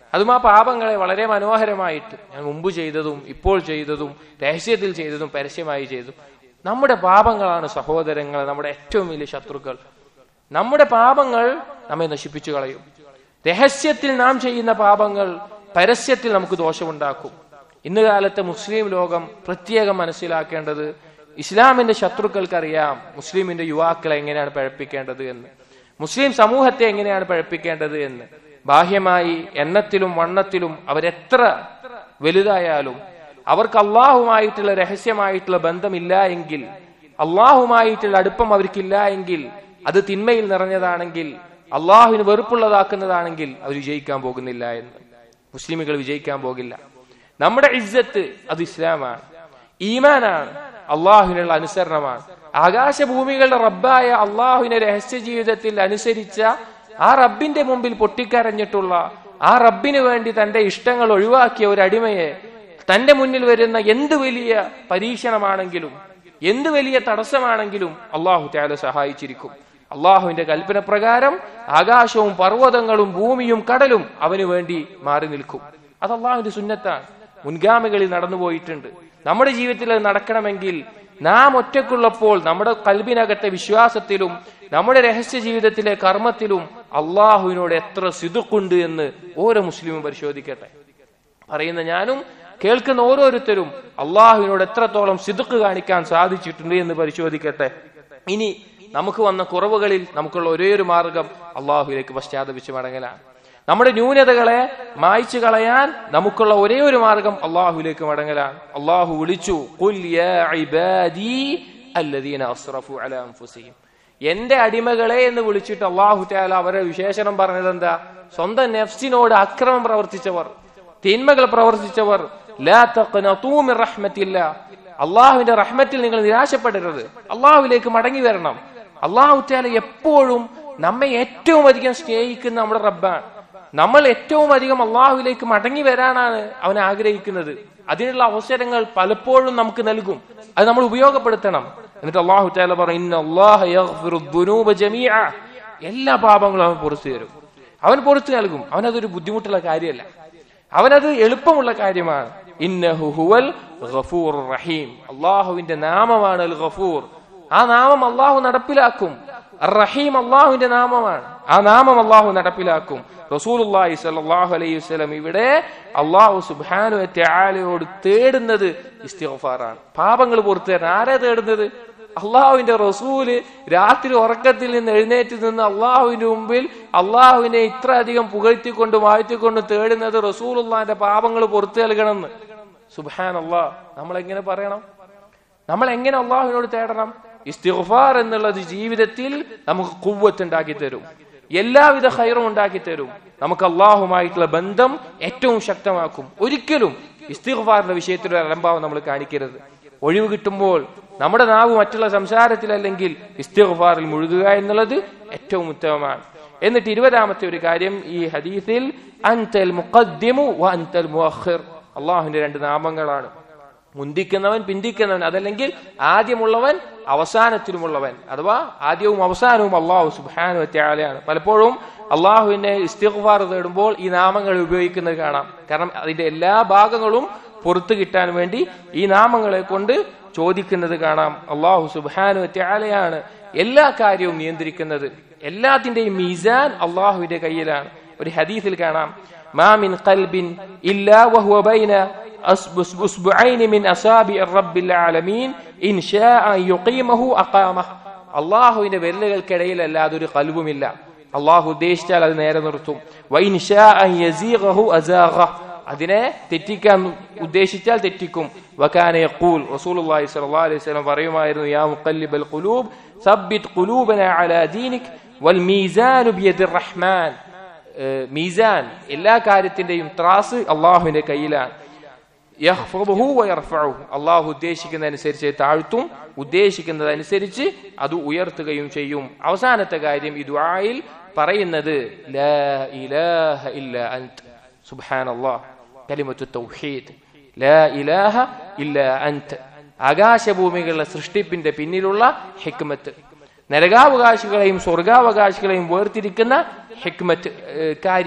അതും ആ പാപങ്ങളെ വളരെ മനോഹരമായിട്ട് ഞാൻ മുമ്പ് ചെയ്തതും ഇപ്പോൾ ചെയ്തതും രഹസ്യത്തിൽ ചെയ്തതും പരസ്യമായി ചെയ്തതും നമ്മുടെ പാപങ്ങളാണ് സഹോദരങ്ങൾ നമ്മുടെ ഏറ്റവും വലിയ ശത്രുക്കൾ നമ്മുടെ പാപങ്ങൾ നമ്മെ നശിപ്പിച്ചു കളയും രഹസ്യത്തിൽ നാം ചെയ്യുന്ന പാപങ്ങൾ പരസ്യത്തിൽ നമുക്ക് ദോഷമുണ്ടാക്കും ഇന്ന് കാലത്തെ മുസ്ലിം ലോകം പ്രത്യേകം മനസ്സിലാക്കേണ്ടത് ഇസ്ലാമിന്റെ ശത്രുക്കൾക്കറിയാം മുസ്ലിമിന്റെ യുവാക്കളെ എങ്ങനെയാണ് പഴപ്പിക്കേണ്ടത് എന്ന് മുസ്ലിം സമൂഹത്തെ എങ്ങനെയാണ് പഴപ്പിക്കേണ്ടത് എന്ന് ബാഹ്യമായി എണ്ണത്തിലും വണ്ണത്തിലും അവരെത്ര വലുതായാലും അവർക്ക് അള്ളാഹുമായിട്ടുള്ള രഹസ്യമായിട്ടുള്ള ബന്ധമില്ല എങ്കിൽ അള്ളാഹുമായിട്ടുള്ള അടുപ്പം അവർക്കില്ല എങ്കിൽ അത് തിന്മയിൽ നിറഞ്ഞതാണെങ്കിൽ അള്ളാഹുവിന് വെറുപ്പുള്ളതാക്കുന്നതാണെങ്കിൽ അവർ വിജയിക്കാൻ പോകുന്നില്ല എന്ന് മുസ്ലിമുകൾ വിജയിക്കാൻ പോകില്ല നമ്മുടെ ഇജ്ജത്ത് അത് ഇസ്ലാമാണ് ഈമാനാണ് അള്ളാഹുവിനുള്ള അനുസരണമാണ് ആകാശഭൂമികളുടെ റബ്ബായ അള്ളാഹുവിനെ രഹസ്യ ജീവിതത്തിൽ അനുസരിച്ച ആ റബ്ബിന്റെ മുമ്പിൽ പൊട്ടിക്കരഞ്ഞിട്ടുള്ള ആ റബ്ബിന് വേണ്ടി തന്റെ ഇഷ്ടങ്ങൾ ഒഴിവാക്കിയ ഒരു അടിമയെ തന്റെ മുന്നിൽ വരുന്ന എന്ത് വലിയ പരീക്ഷണമാണെങ്കിലും എന്ത് വലിയ തടസ്സമാണെങ്കിലും അള്ളാഹു ത്യാല സഹായിച്ചിരിക്കും അള്ളാഹുവിന്റെ കൽപ്പന പ്രകാരം ആകാശവും പർവ്വതങ്ങളും ഭൂമിയും കടലും അവന് വേണ്ടി മാറി നിൽക്കും അത് അള്ളാഹുവിന്റെ സുന്നത്താണ് മുൻഗാമികളിൽ നടന്നുപോയിട്ടുണ്ട് നമ്മുടെ ജീവിതത്തിൽ അത് നടക്കണമെങ്കിൽ നാം ഒറ്റക്കുള്ളപ്പോൾ നമ്മുടെ കൽബിനകത്തെ വിശ്വാസത്തിലും നമ്മുടെ രഹസ്യ ജീവിതത്തിലെ കർമ്മത്തിലും അള്ളാഹുവിനോട് എത്ര സിതുക്കുണ്ട് എന്ന് ഓരോ മുസ്ലിമും പരിശോധിക്കട്ടെ പറയുന്ന ഞാനും കേൾക്കുന്ന ഓരോരുത്തരും അള്ളാഹുവിനോട് എത്രത്തോളം സിതുക്ക് കാണിക്കാൻ സാധിച്ചിട്ടുണ്ട് എന്ന് പരിശോധിക്കട്ടെ ഇനി നമുക്ക് വന്ന കുറവുകളിൽ നമുക്കുള്ള ഒരേ ഒരു മാർഗം അള്ളാഹുവിലേക്ക് പശ്ചാത്തപിച്ച് മടങ്ങലാണ് നമ്മുടെ ന്യൂനതകളെ മായ്ച്ചു കളയാൻ നമുക്കുള്ള ഒരേ ഒരു മാർഗം അള്ളാഹുലേക്ക് മടങ്ങലാണ് അള്ളാഹു വിളിച്ചു "ഖുൽ യാ ഇബാദി അല്ലദീന അസ്റഫു അലാ അൻഫുസിഹിം." എന്റെ അടിമകളെ എന്ന് വിളിച്ചിട്ട് അള്ളാഹു താല അവരെ വിശേഷണം പറഞ്ഞത് എന്താ സ്വന്തം നെഫ്സിനോട് അക്രമം പ്രവർത്തിച്ചവർ തിന്മകൾ പ്രവർത്തിച്ചവർ ലാ തഖ്നതൂ മിർ റഹ്മത്തില്ലാ അള്ളാഹുവിന്റെ റഹ്മത്തിൽ നിങ്ങൾ നിരാശപ്പെടരുത് അള്ളാഹുവിലേക്ക് മടങ്ങി വരണം അള്ളാഹു താല എപ്പോഴും നമ്മെ ഏറ്റവും അധികം സ്നേഹിക്കുന്ന നമ്മുടെ റബ്ബാണ് നമ്മൾ ഏറ്റവും അധികം അള്ളാഹുവിലേക്ക് മടങ്ങി വരാനാണ് അവൻ ആഗ്രഹിക്കുന്നത് അതിനുള്ള അവസരങ്ങൾ പലപ്പോഴും നമുക്ക് നൽകും അത് നമ്മൾ ഉപയോഗപ്പെടുത്തണം എന്നിട്ട് അള്ളാഹു താല പറയും എല്ലാ പാപങ്ങളും അവൻ പുറത്തു തരും അവൻ പുറത്തു നൽകും അവനതൊരു ബുദ്ധിമുട്ടുള്ള കാര്യമല്ല അവനത് എളുപ്പമുള്ള കാര്യമാണ് ഇന്നഹു ഹുവൽ ഗഫൂർ റഹീം അള്ളാഹുവിന്റെ നാമമാണ് അൽ ഗഫൂർ ആ നാമം അള്ളാഹു നടപ്പിലാക്കും അർ റഹീം അള്ളാഹുവിന്റെ നാമമാണ് ആ നാമം അള്ളാഹു നടപ്പിലാക്കും റസൂലുള്ളാഹി സ്വല്ലല്ലാഹു അലൈഹി വസല്ലം ഇവിടെ അള്ളാഹു സുബ്ഹാനു വതആലയോട് തേടുന്നത് ഇസ്തിഗ്ഫാറാണ് പാപങ്ങൾ പുറത്തു തരാൻ ആരാ തേടുന്നത് അള്ളാഹുവിന്റെ റസൂല് രാത്രി ഉറക്കത്തിൽ നിന്ന് എഴുന്നേറ്റ് നിന്ന് അള്ളാഹുവിന്റെ മുമ്പിൽ അള്ളാഹുവിനെ ഇത്ര അധികം പുകഴ്ത്തിക്കൊണ്ട് വാഴ്ത്തിക്കൊണ്ട് തേടുന്നത് റസൂലുള്ളാന്റെ പാപങ്ങൾ പുറത്തു നൽകണമെന്ന് സുബാൻ അള്ളാഹ് നമ്മൾ എങ്ങനെ പറയണം നമ്മൾ എങ്ങനെ അള്ളാഹുവിനോട് തേടണം ഇസ്തിഗ്ഫാർ എന്നുള്ളത് ജീവിതത്തിൽ നമുക്ക് കുവ്വത്ത് ഉണ്ടാക്കി തരും എല്ലാവിധ ഹൈറും ഉണ്ടാക്കി തരും നമുക്ക് അള്ളാഹുമായിട്ടുള്ള ബന്ധം ഏറ്റവും ശക്തമാക്കും ഒരിക്കലും ഇസ്തിഗ്ഫാറിന്റെ വിഷയത്തിൽ ഒരു അലംഭാവം നമ്മൾ കാണിക്കരുത് ഒഴിവ് കിട്ടുമ്പോൾ നമ്മുടെ നാവ് മറ്റുള്ള സംസാരത്തിലല്ലെങ്കിൽ ഇസ്തിഗ്ഫാറിൽ മുഴുകുക എന്നുള്ളത് ഏറ്റവും ഉത്തമമാണ് എന്നിട്ട് ഇരുപതാമത്തെ ഒരു കാര്യം ഈ ഹദീസിൽ അൻതൽ മുഖദ്ദിമു വ അൻതൽ മുഅഖിർ അള്ളാഹുവിന്റെ രണ്ട് നാമങ്ങളാണ് മുന്തിക്കുന്നവൻ പിന്തിക്കുന്നവൻ അതല്ലെങ്കിൽ ആദ്യമുള്ളവൻ അവസാനത്തിലുമുള്ളവൻ അഥവാ ആദ്യവും അവസാനവും അള്ളാഹു സുബാനു ത്യാലയാണ് പലപ്പോഴും അള്ളാഹുവിനെ ഇസ്തിഗ്ഫാർ തേടുമ്പോൾ ഈ നാമങ്ങൾ ഉപയോഗിക്കുന്നത് കാണാം കാരണം അതിന്റെ എല്ലാ ഭാഗങ്ങളും പുറത്തു കിട്ടാൻ വേണ്ടി ഈ നാമങ്ങളെ കൊണ്ട് ചോദിക്കുന്നത് കാണാം അള്ളാഹു സുബാനു ത്യാലയാണ് എല്ലാ കാര്യവും നിയന്ത്രിക്കുന്നത് എല്ലാത്തിന്റെയും മീസാൻ അള്ളാഹുവിന്റെ കയ്യിലാണ് ഒരു ഹദീസിൽ കാണാം മാമിൻ ഖൽബിൻ ഇല്ലാ വഹുവ ബൈന أصبعين من أصابع الرب العالمين إن شاء أن يقيمه أقامه അള്ളാഹുവിന്റെ വിരലുകൾക്കിടയിൽ അല്ലാതെ ഒരു കൽവുമില്ല അള്ളാഹു ഉദ്ദേശിച്ചാൽ അത് നേരെ നിർത്തും വൈൻ ഷാ അൻ യസീഗഹു അസാഗ അതിനെ തെറ്റിക്കാൻ ഉദ്ദേശിച്ചാൽ തെറ്റിക്കും വകാന യഖൂൽ റസൂലുള്ളാഹി സ്വല്ലല്ലാഹു അലൈഹി വസല്ലം പറയുമായിരുന്നു യാ മുഖല്ലിബൽ ഖുലൂബ് സബ്ബിത് ഖുലൂബന അലാ ദീനിക് വൽ മീസാനു ബിയദിർ റഹ്മാൻ മീസാൻ എല്ലാ കാര്യത്തിന്റെയും ത്രാസ് അള്ളാഹുവിന്റെ കയ്യിലാണ് യഹ്ഫദുഹു വയർഫഉഹു അള്ളാഹു ഉദ്ദേശിക്കുന്നതനുസരിച്ച് താഴ്ത്തും ഉദ്ദേശിക്കുന്നതനുസരിച്ച് അത് ഉയർത്തുകയും ചെയ്യും അവസാനത്തെ കാര്യം ഈ ദുആയിൽ പറയുന്നത് ലാ ഇലാഹ ഇല്ല അൻത് സുബ്ഹാനല്ലാഹ് കലിമത്തു തൗഹീദ് ലാ ഇലാഹ ഇല്ല അൻത് ആകാശഭൂമികളുടെ സൃഷ്ടിപ്പിന്റെ പിന്നിലുള്ള ഹിക്മത്ത് നരകാവകാശികളെയും സ്വർഗാവകാശികളെയും വേർതിരിക്കുന്ന ഹിക്മത്ത് കാര്യം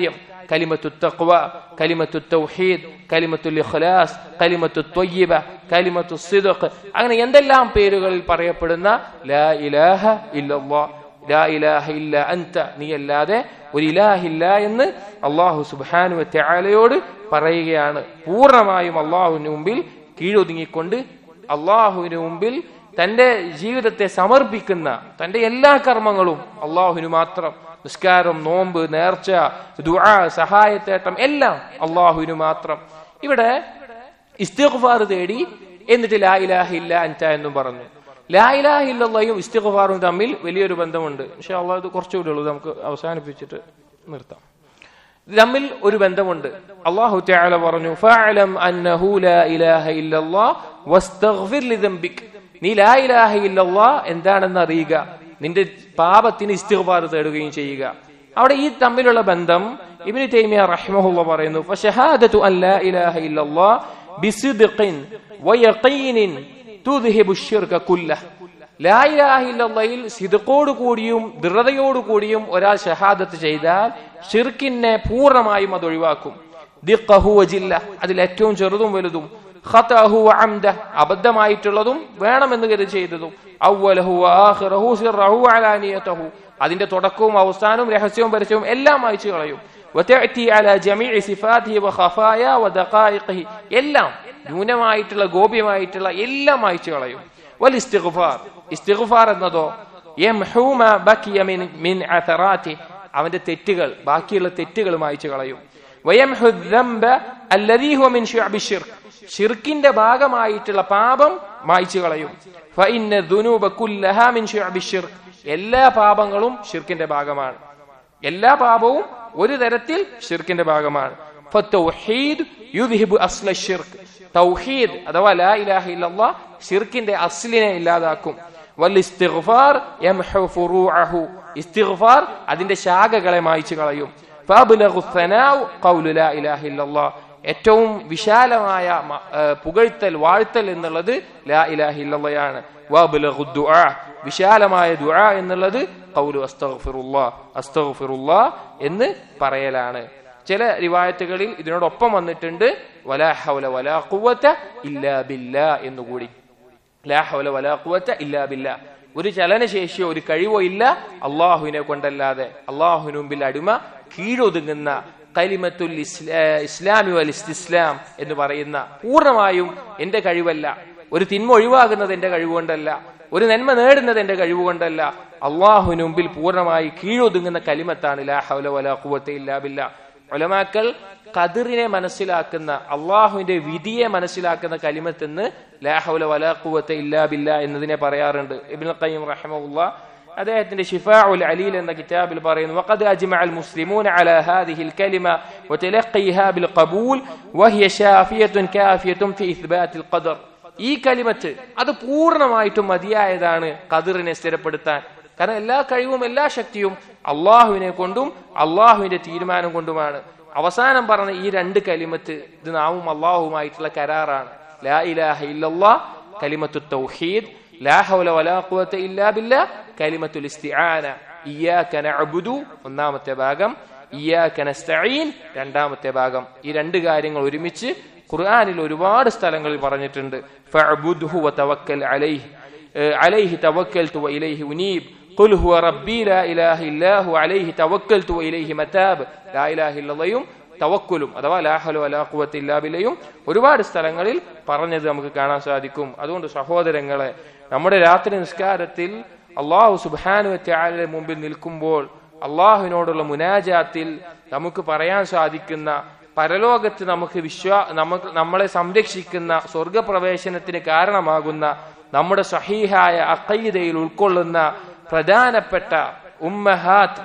കലിമത്തു തഖ്വ കലിമത്തു തൗഹീദ് കലിമത്തുൽ ഇഖ്ലാസ് കലിമത്തു ത്വയ്യിബ കലിമത്തു സിദ്ഖ് അങ്ങനെ എന്തെല്ലാം പേരുകളിൽ പറയപ്പെടുന്ന ലാ ഇലാഹ ഇല്ലല്ലാഹ് ലാ ഇലാഹ ഇല്ല അൻത നീ അല്ലാതെ ഒരു ഇലാഹില്ല എന്ന് അള്ളാഹു സുബാനു ത്യാലയോട് പറയുകയാണ് പൂർണ്ണമായും അള്ളാഹുവിന് മുമ്പിൽ കീഴൊതുങ്ങിക്കൊണ്ട് അള്ളാഹുവിന് മുമ്പിൽ തന്റെ ജീവിതത്തെ സമർപ്പിക്കുന്ന തന്റെ എല്ലാ കർമ്മങ്ങളും അള്ളാഹുവിന് മാത്രം നിസ്കാരം നോമ്പ് നേർച്ച ദുആ സഹായത്തേട്ടം എല്ലാം അള്ളാഹുവിന് മാത്രം ഇവിടെ ഇസ്തിഗ്ഫാർ തേടി എന്നിട്ട് ലാ ഇലാഹ ഇല്ല അൻത എന്നും പറഞ്ഞു ലാ ഇലാഹ ഇല്ലയും ഇസ്തിഗ്ഫാറും തമ്മിൽ വലിയൊരു ബന്ധമുണ്ട് പക്ഷെ അള്ളാഹ് ഇത് കുറച്ചുകൂടെ ഉള്ളൂ നമുക്ക് അവസാനിപ്പിച്ചിട്ട് നിർത്താം ഇത് തമ്മിൽ ഒരു ബന്ധമുണ്ട് അള്ളാഹു തആല പറഞ്ഞു ഫഅലം അന്നഹു ലാ ഇലാഹ ഇല്ലല്ലാഹ് വസ്തഗ്ഫിർ ലിദംബിക് നീ ലാ ഇലാഹ ഇല്ലല്ലാഹ് എന്താണെന്ന് അറിയുക നിന്റെ പാപത്തിന് ഇസ്തിഗ്ഫാർ തേടുകയും ചെയ്യുക അവിടെ ഈ തമ്മിലുള്ള ബന്ധം ഇബ്നു തൈമിയ റഹ്മഹുള്ള പറയുന്നു ഫശഹാദതു അൻ ലാ ഇലാഹ ഇല്ലല്ലാഹ് ബിസിദ്ഖിൻ വയഖീനിൻ തുദ്ഹിബു ശിർക കുല്ലഹ് ലാ ഇലാഹ ഇല്ലല്ലാഹയിൽ സിദ്ഖോട് കൂടിയും ദൃഢതയോട് കൂടിയും ഒരാൾ ഷഹാദത്ത് ചെയ്താൽ ഷിർക്കിനെ പൂർണ്ണമായും അത് ഒഴിവാക്കും ദിഖഹു വജില്ല അതിൽ ഏറ്റവും ചെറുതും വലുതും ഖതഹു വഅംദ അബദ്ധമായിട്ടുള്ളതും വേണമെന്ന് കരുതി ചെയ്തതും അവ്വലഹു വആഖിറഹു സിറഹു അലാനിയതഹു അതിന്റെ തുടക്കവും അവസാനവും രഹസ്യവും പരസ്യവും എല്ലാം അയച്ചു കളയും വതഅതി അലാ ജമീഇ സിഫാതിഹി വഖഫായ വദഖായിഖിഹി എല്ലാം ന്യൂനമായിട്ടുള്ള ഗോപ്യമായിട്ടുള്ള എല്ലാം അയച്ചു കളയും വൽ ഇസ്തിഗ്ഫാർ ഇസ്തിഗ്ഫാർ എന്നതോ യംഹു മാ ബക്കിയ മിൻ മിൻ അഥറാതി അവന്റെ തെറ്റുകൾ ബാക്കിയുള്ള തെറ്റുകൾ മായ്ച്ചു കളയും വയംഹു ദംബ അല്ലദീ ഹുവ മിൻ ശുഅബി ശിർക്ക് ഷിർക്കിന്റെ ഭാഗമായിട്ടുള്ള പാപം മായ്ച്ചു കളയും ഫഇന്ന ദുനൂബ കുല്ലഹാ മിൻ ശുഅബി ശിർക്ക് എല്ലാ പാപങ്ങളും ഷിർക്കിന്റെ ഭാഗമാണ് എല്ലാ പാപവും ഒരു തരത്തിൽ ഷിർക്കിന്റെ ഭാഗമാണ് ഫത്തൗഹീദ് യുദ്ഹിബു അസ്ല ഷിർക്ക് തൗഹീദ് അഥവാ ലാ ഇലാഹ ഇല്ലല്ലാഹ് ഷിർക്കിന്റെ അസ്ലിനെ ഇല്ലാതാക്കും വൽ ഇസ്തിഗ്ഫാർ യംഹു ഫുറൂഅഹു ഇസ്തിഗ്ഫാർ അതിന്റെ ശാഖകളെ മായ്ച്ചു കളയും ഫഅബ്ലഗു ثناء ഖൗലു ലാ ഇലാഹ ഇല്ലല്ലാഹ് ഏറ്റവും വിശാലമായ മ- ഏഹ് പുകഴ്ത്തൽ വാഴ്ത്തൽ എന്നുള്ളത് ലാ ഇലാഹ ഇല്ലല്ലയാണ് വഅബ്ലഗു ദുആ വിശാലമായ ദുആ എന്നുള്ളത് ഖൗലു അസ്തഗ്ഫിറുല്ലാ അസ്തഗ്ഫിറുല്ലാ എന്ന് പറയലാണ് ചില റിവായത്തുകളിൽ ഇതിനോടൊപ്പം വന്നിട്ടുണ്ട് വലാ ഹൗല വലാ ഖുവത ഇല്ലാ ബില്ലാ എന്നുകൂടി ലാ ഹൗല വലാ ഖുവത ഇല്ലാ ബില്ലാ ഒരു ചലനശേഷിയോ ഒരു കഴിവോ ഇല്ല അള്ളാഹുവിനെ കൊണ്ടല്ലാതെ അള്ളാഹുവിന് മുമ്പിൽ അടിമ കീഴൊതുങ്ങുന്ന കലിമത്തുൽ ഇസ്ലാ- ഇസ്ലാമി വൽ ഇസ്തിസ്ലാം എന്ന് പറയുന്ന പൂർണ്ണമായും എന്റെ കഴിവല്ല ഒരു തിന്മ ഒഴിവാകുന്നത് എന്റെ കഴിവുകൊണ്ടല്ല ഒരു നന്മ നേടുന്നത് എന്റെ കഴിവുകൊണ്ടല്ല അള്ളാഹുവിന് മുമ്പിൽ പൂർണ്ണമായി കീഴൊതുങ്ങുന്ന കലിമത്താണ് ലാ ഹൗല വലാ ഖുവത ഇല്ലാ ബില്ലാ ഉലമാക്കൾ ഖദറിനെ മനസ്സിലാക്കുന്ന അള്ളാഹുവിന്റെ വിധിയെ മനസ്സിലാക്കുന്ന കലിമത്തെന്ന് ലാഹുല വലാഖുവത്ത ഇല്ലാ ബില്ല എന്നതിനെ പറയാറുണ്ട് ഇബ്നുൽ ഖയ്യിം റഹിമഹുല്ല അദ്ദേഹത്തിന്റെ ഷിഫാഉൽ അലീൽ എന്ന കിതാബിൽ പറയുന്നു വഖദ് അജ്മഅൽ മുസ്ലിമൂന അലാ ഹാദിഹിൽ കലിമ വതലഖിഹാ ബിൽ ഖബൂൽ വഹിയ ഷാഫിയത്തുൻ കാഫിയത്തുൻ ഫി ഇസ്ബാത്തിൽ ഖദർ ഈ കലിമത്ത് അത് പൂർണ്ണമായിട്ടും മതിയായതാണ് ഖദറിനെ സ്ഥിരപ്പെടുത്താൻ കാരണം എല്ലാ കഴിവും എല്ലാ ശക്തിയും അള്ളാഹുവിനെ കൊണ്ടും അള്ളാഹുവിന്റെ തീരുമാനം കൊണ്ടുമാണ് അവസാനം പറഞ്ഞ ഈ രണ്ട് കലിമത്ത് ഇത് നാവും അള്ളാഹുമായിട്ടുള്ള കരാറാണ് ലാ ഇലാഹ ഇല്ലല്ലാ കലിമത്തു തൗഹീദ് ലാ ഹൗല വലാ ഖുവത ഇല്ലാ ബില്ലാ കലിമത്തുൽ ഇസ്തിആന ഇയ്യാക നഅബുദു ഒന്നാമത്തെ ഭാഗം ഇയ്യാക നസ്തഈൻ രണ്ടാമത്തെ ഭാഗം ഈ രണ്ട് കാര്യങ്ങൾ ഒരുമിച്ച് ഖുർആനിൽ ഒരുപാട് സ്ഥലങ്ങളിൽ പറഞ്ഞിട്ടുണ്ട് ഫഅബുദ്ഹു വതവക്കൽ അലൈഹി ഏഹ് അലൈഹി തവക്കൽതു വഇലൈഹി ഉനീബ് قل هو ربي لا إله إلا هو عليه توكلت وإليه متاب لا إله إلا الله തവക്കുലും അഥവാ ലാഹലു അലാ ഖുവത്ത് ഇല്ലാബിലയും ഒരുപാട് സ്ഥലങ്ങളിൽ പറഞ്ഞത് നമുക്ക് കാണാൻ സാധിക്കും അതുകൊണ്ട് സഹോദരങ്ങളെ നമ്മുടെ രാത്രി നിസ്കാരത്തിൽ അള്ളാഹു സുബാനുവറ്റാലിന്റെ മുമ്പിൽ നിൽക്കുമ്പോൾ അള്ളാഹുവിനോടുള്ള മുനാജാത്തിൽ നമുക്ക് പറയാൻ സാധിക്കുന്ന പരലോകത്ത് നമുക്ക് വിശ്വാ നമുക്ക് നമ്മളെ സംരക്ഷിക്കുന്ന സ്വർഗപ്രവേശനത്തിന് കാരണമാകുന്ന നമ്മുടെ സഹീഹായ അക്കൈദയിൽ ഉൾക്കൊള്ളുന്ന പ്രധാനപ്പെട്ട ഉമ്മഹാത്ത്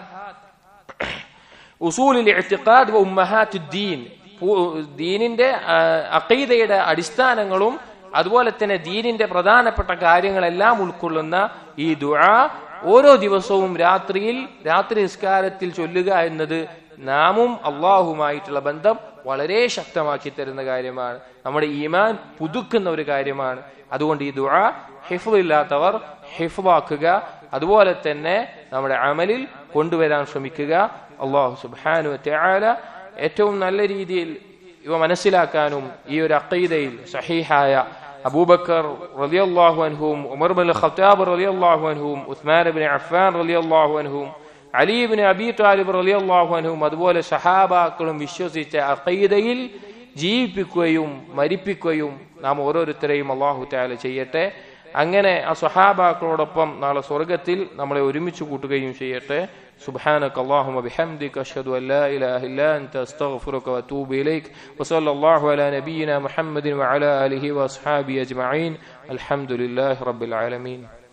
ഉസൂലിൽ ഇഅ്തിഖാദ് വ ഉമ്മഹാത്തു ദീൻ പൂ- ദീനിന്റെ ആ, അഖീദയുടെ അടിസ്ഥാനങ്ങളും അതുപോലെ തന്നെ ദീനിന്റെ പ്രധാനപ്പെട്ട കാര്യങ്ങളെല്ലാം ഉൾക്കൊള്ളുന്ന ഈ ദുആ ഓരോ ദിവസവും രാത്രിയിൽ രാത്രി നിസ്കാരത്തിൽ ചൊല്ലുക എന്നത് നാമും അള്ളാഹുമായിട്ടുള്ള ബന്ധം വളരെ ശക്തമാക്കി തരുന്ന കാര്യമാണ് നമ്മുടെ ഈമാൻ പുതുക്കുന്ന ഒരു കാര്യമാണ് അതുകൊണ്ട് ഈ ദുആ ഹിഫില്ലാത്തവർ ഹിഫാക്കുക അതുപോലെ തന്നെ നമ്മുടെ അമലിൽ കൊണ്ടുവരാൻ ശ്രമിക്കുക അള്ളാഹു സുബാനു തആല ഏറ്റവും നല്ല രീതിയിൽ ഇവ മനസ്സിലാക്കാനും ഈ ഒരു അക്കീദയിൽ സഹീഹായ അബൂബക്കർ റളിയല്ലാഹു അൻഹും ഉമർ ബിൻ ഖത്താബ് റളിയല്ലാഹു അൻഹും ഉസ്മാൻ ബിൻ അഫ്ഫാൻ റളിയല്ലാഹു അൻഹും അലീബിന് അബി താലിബ് റളിയല്ലാഹു അൻഹും അതുപോലെ സഹാബാക്കളും വിശ്വസിച്ച അഖീദയിൽ ജീവിപ്പിക്കുകയും മരിപ്പിക്കുകയും നാം ഓരോരുത്തരെയും അള്ളാഹു താല ചെയ്യട്ടെ അങ്ങനെ ആ സ്വഹാബാക്കളോടൊപ്പം നാളെ സ്വർഗത്തിൽ നമ്മളെ ഒരുമിച്ച് കൂട്ടുകയും ചെയ്യട്ടെ سبحانك اللهم وبحمدك أشهد أن لا إله إلا أنت أستغفرك وأتوب إليك وصلى الله على نبينا محمد وعلى آله وأصحابه أجمعين الحمد لله رب العالمين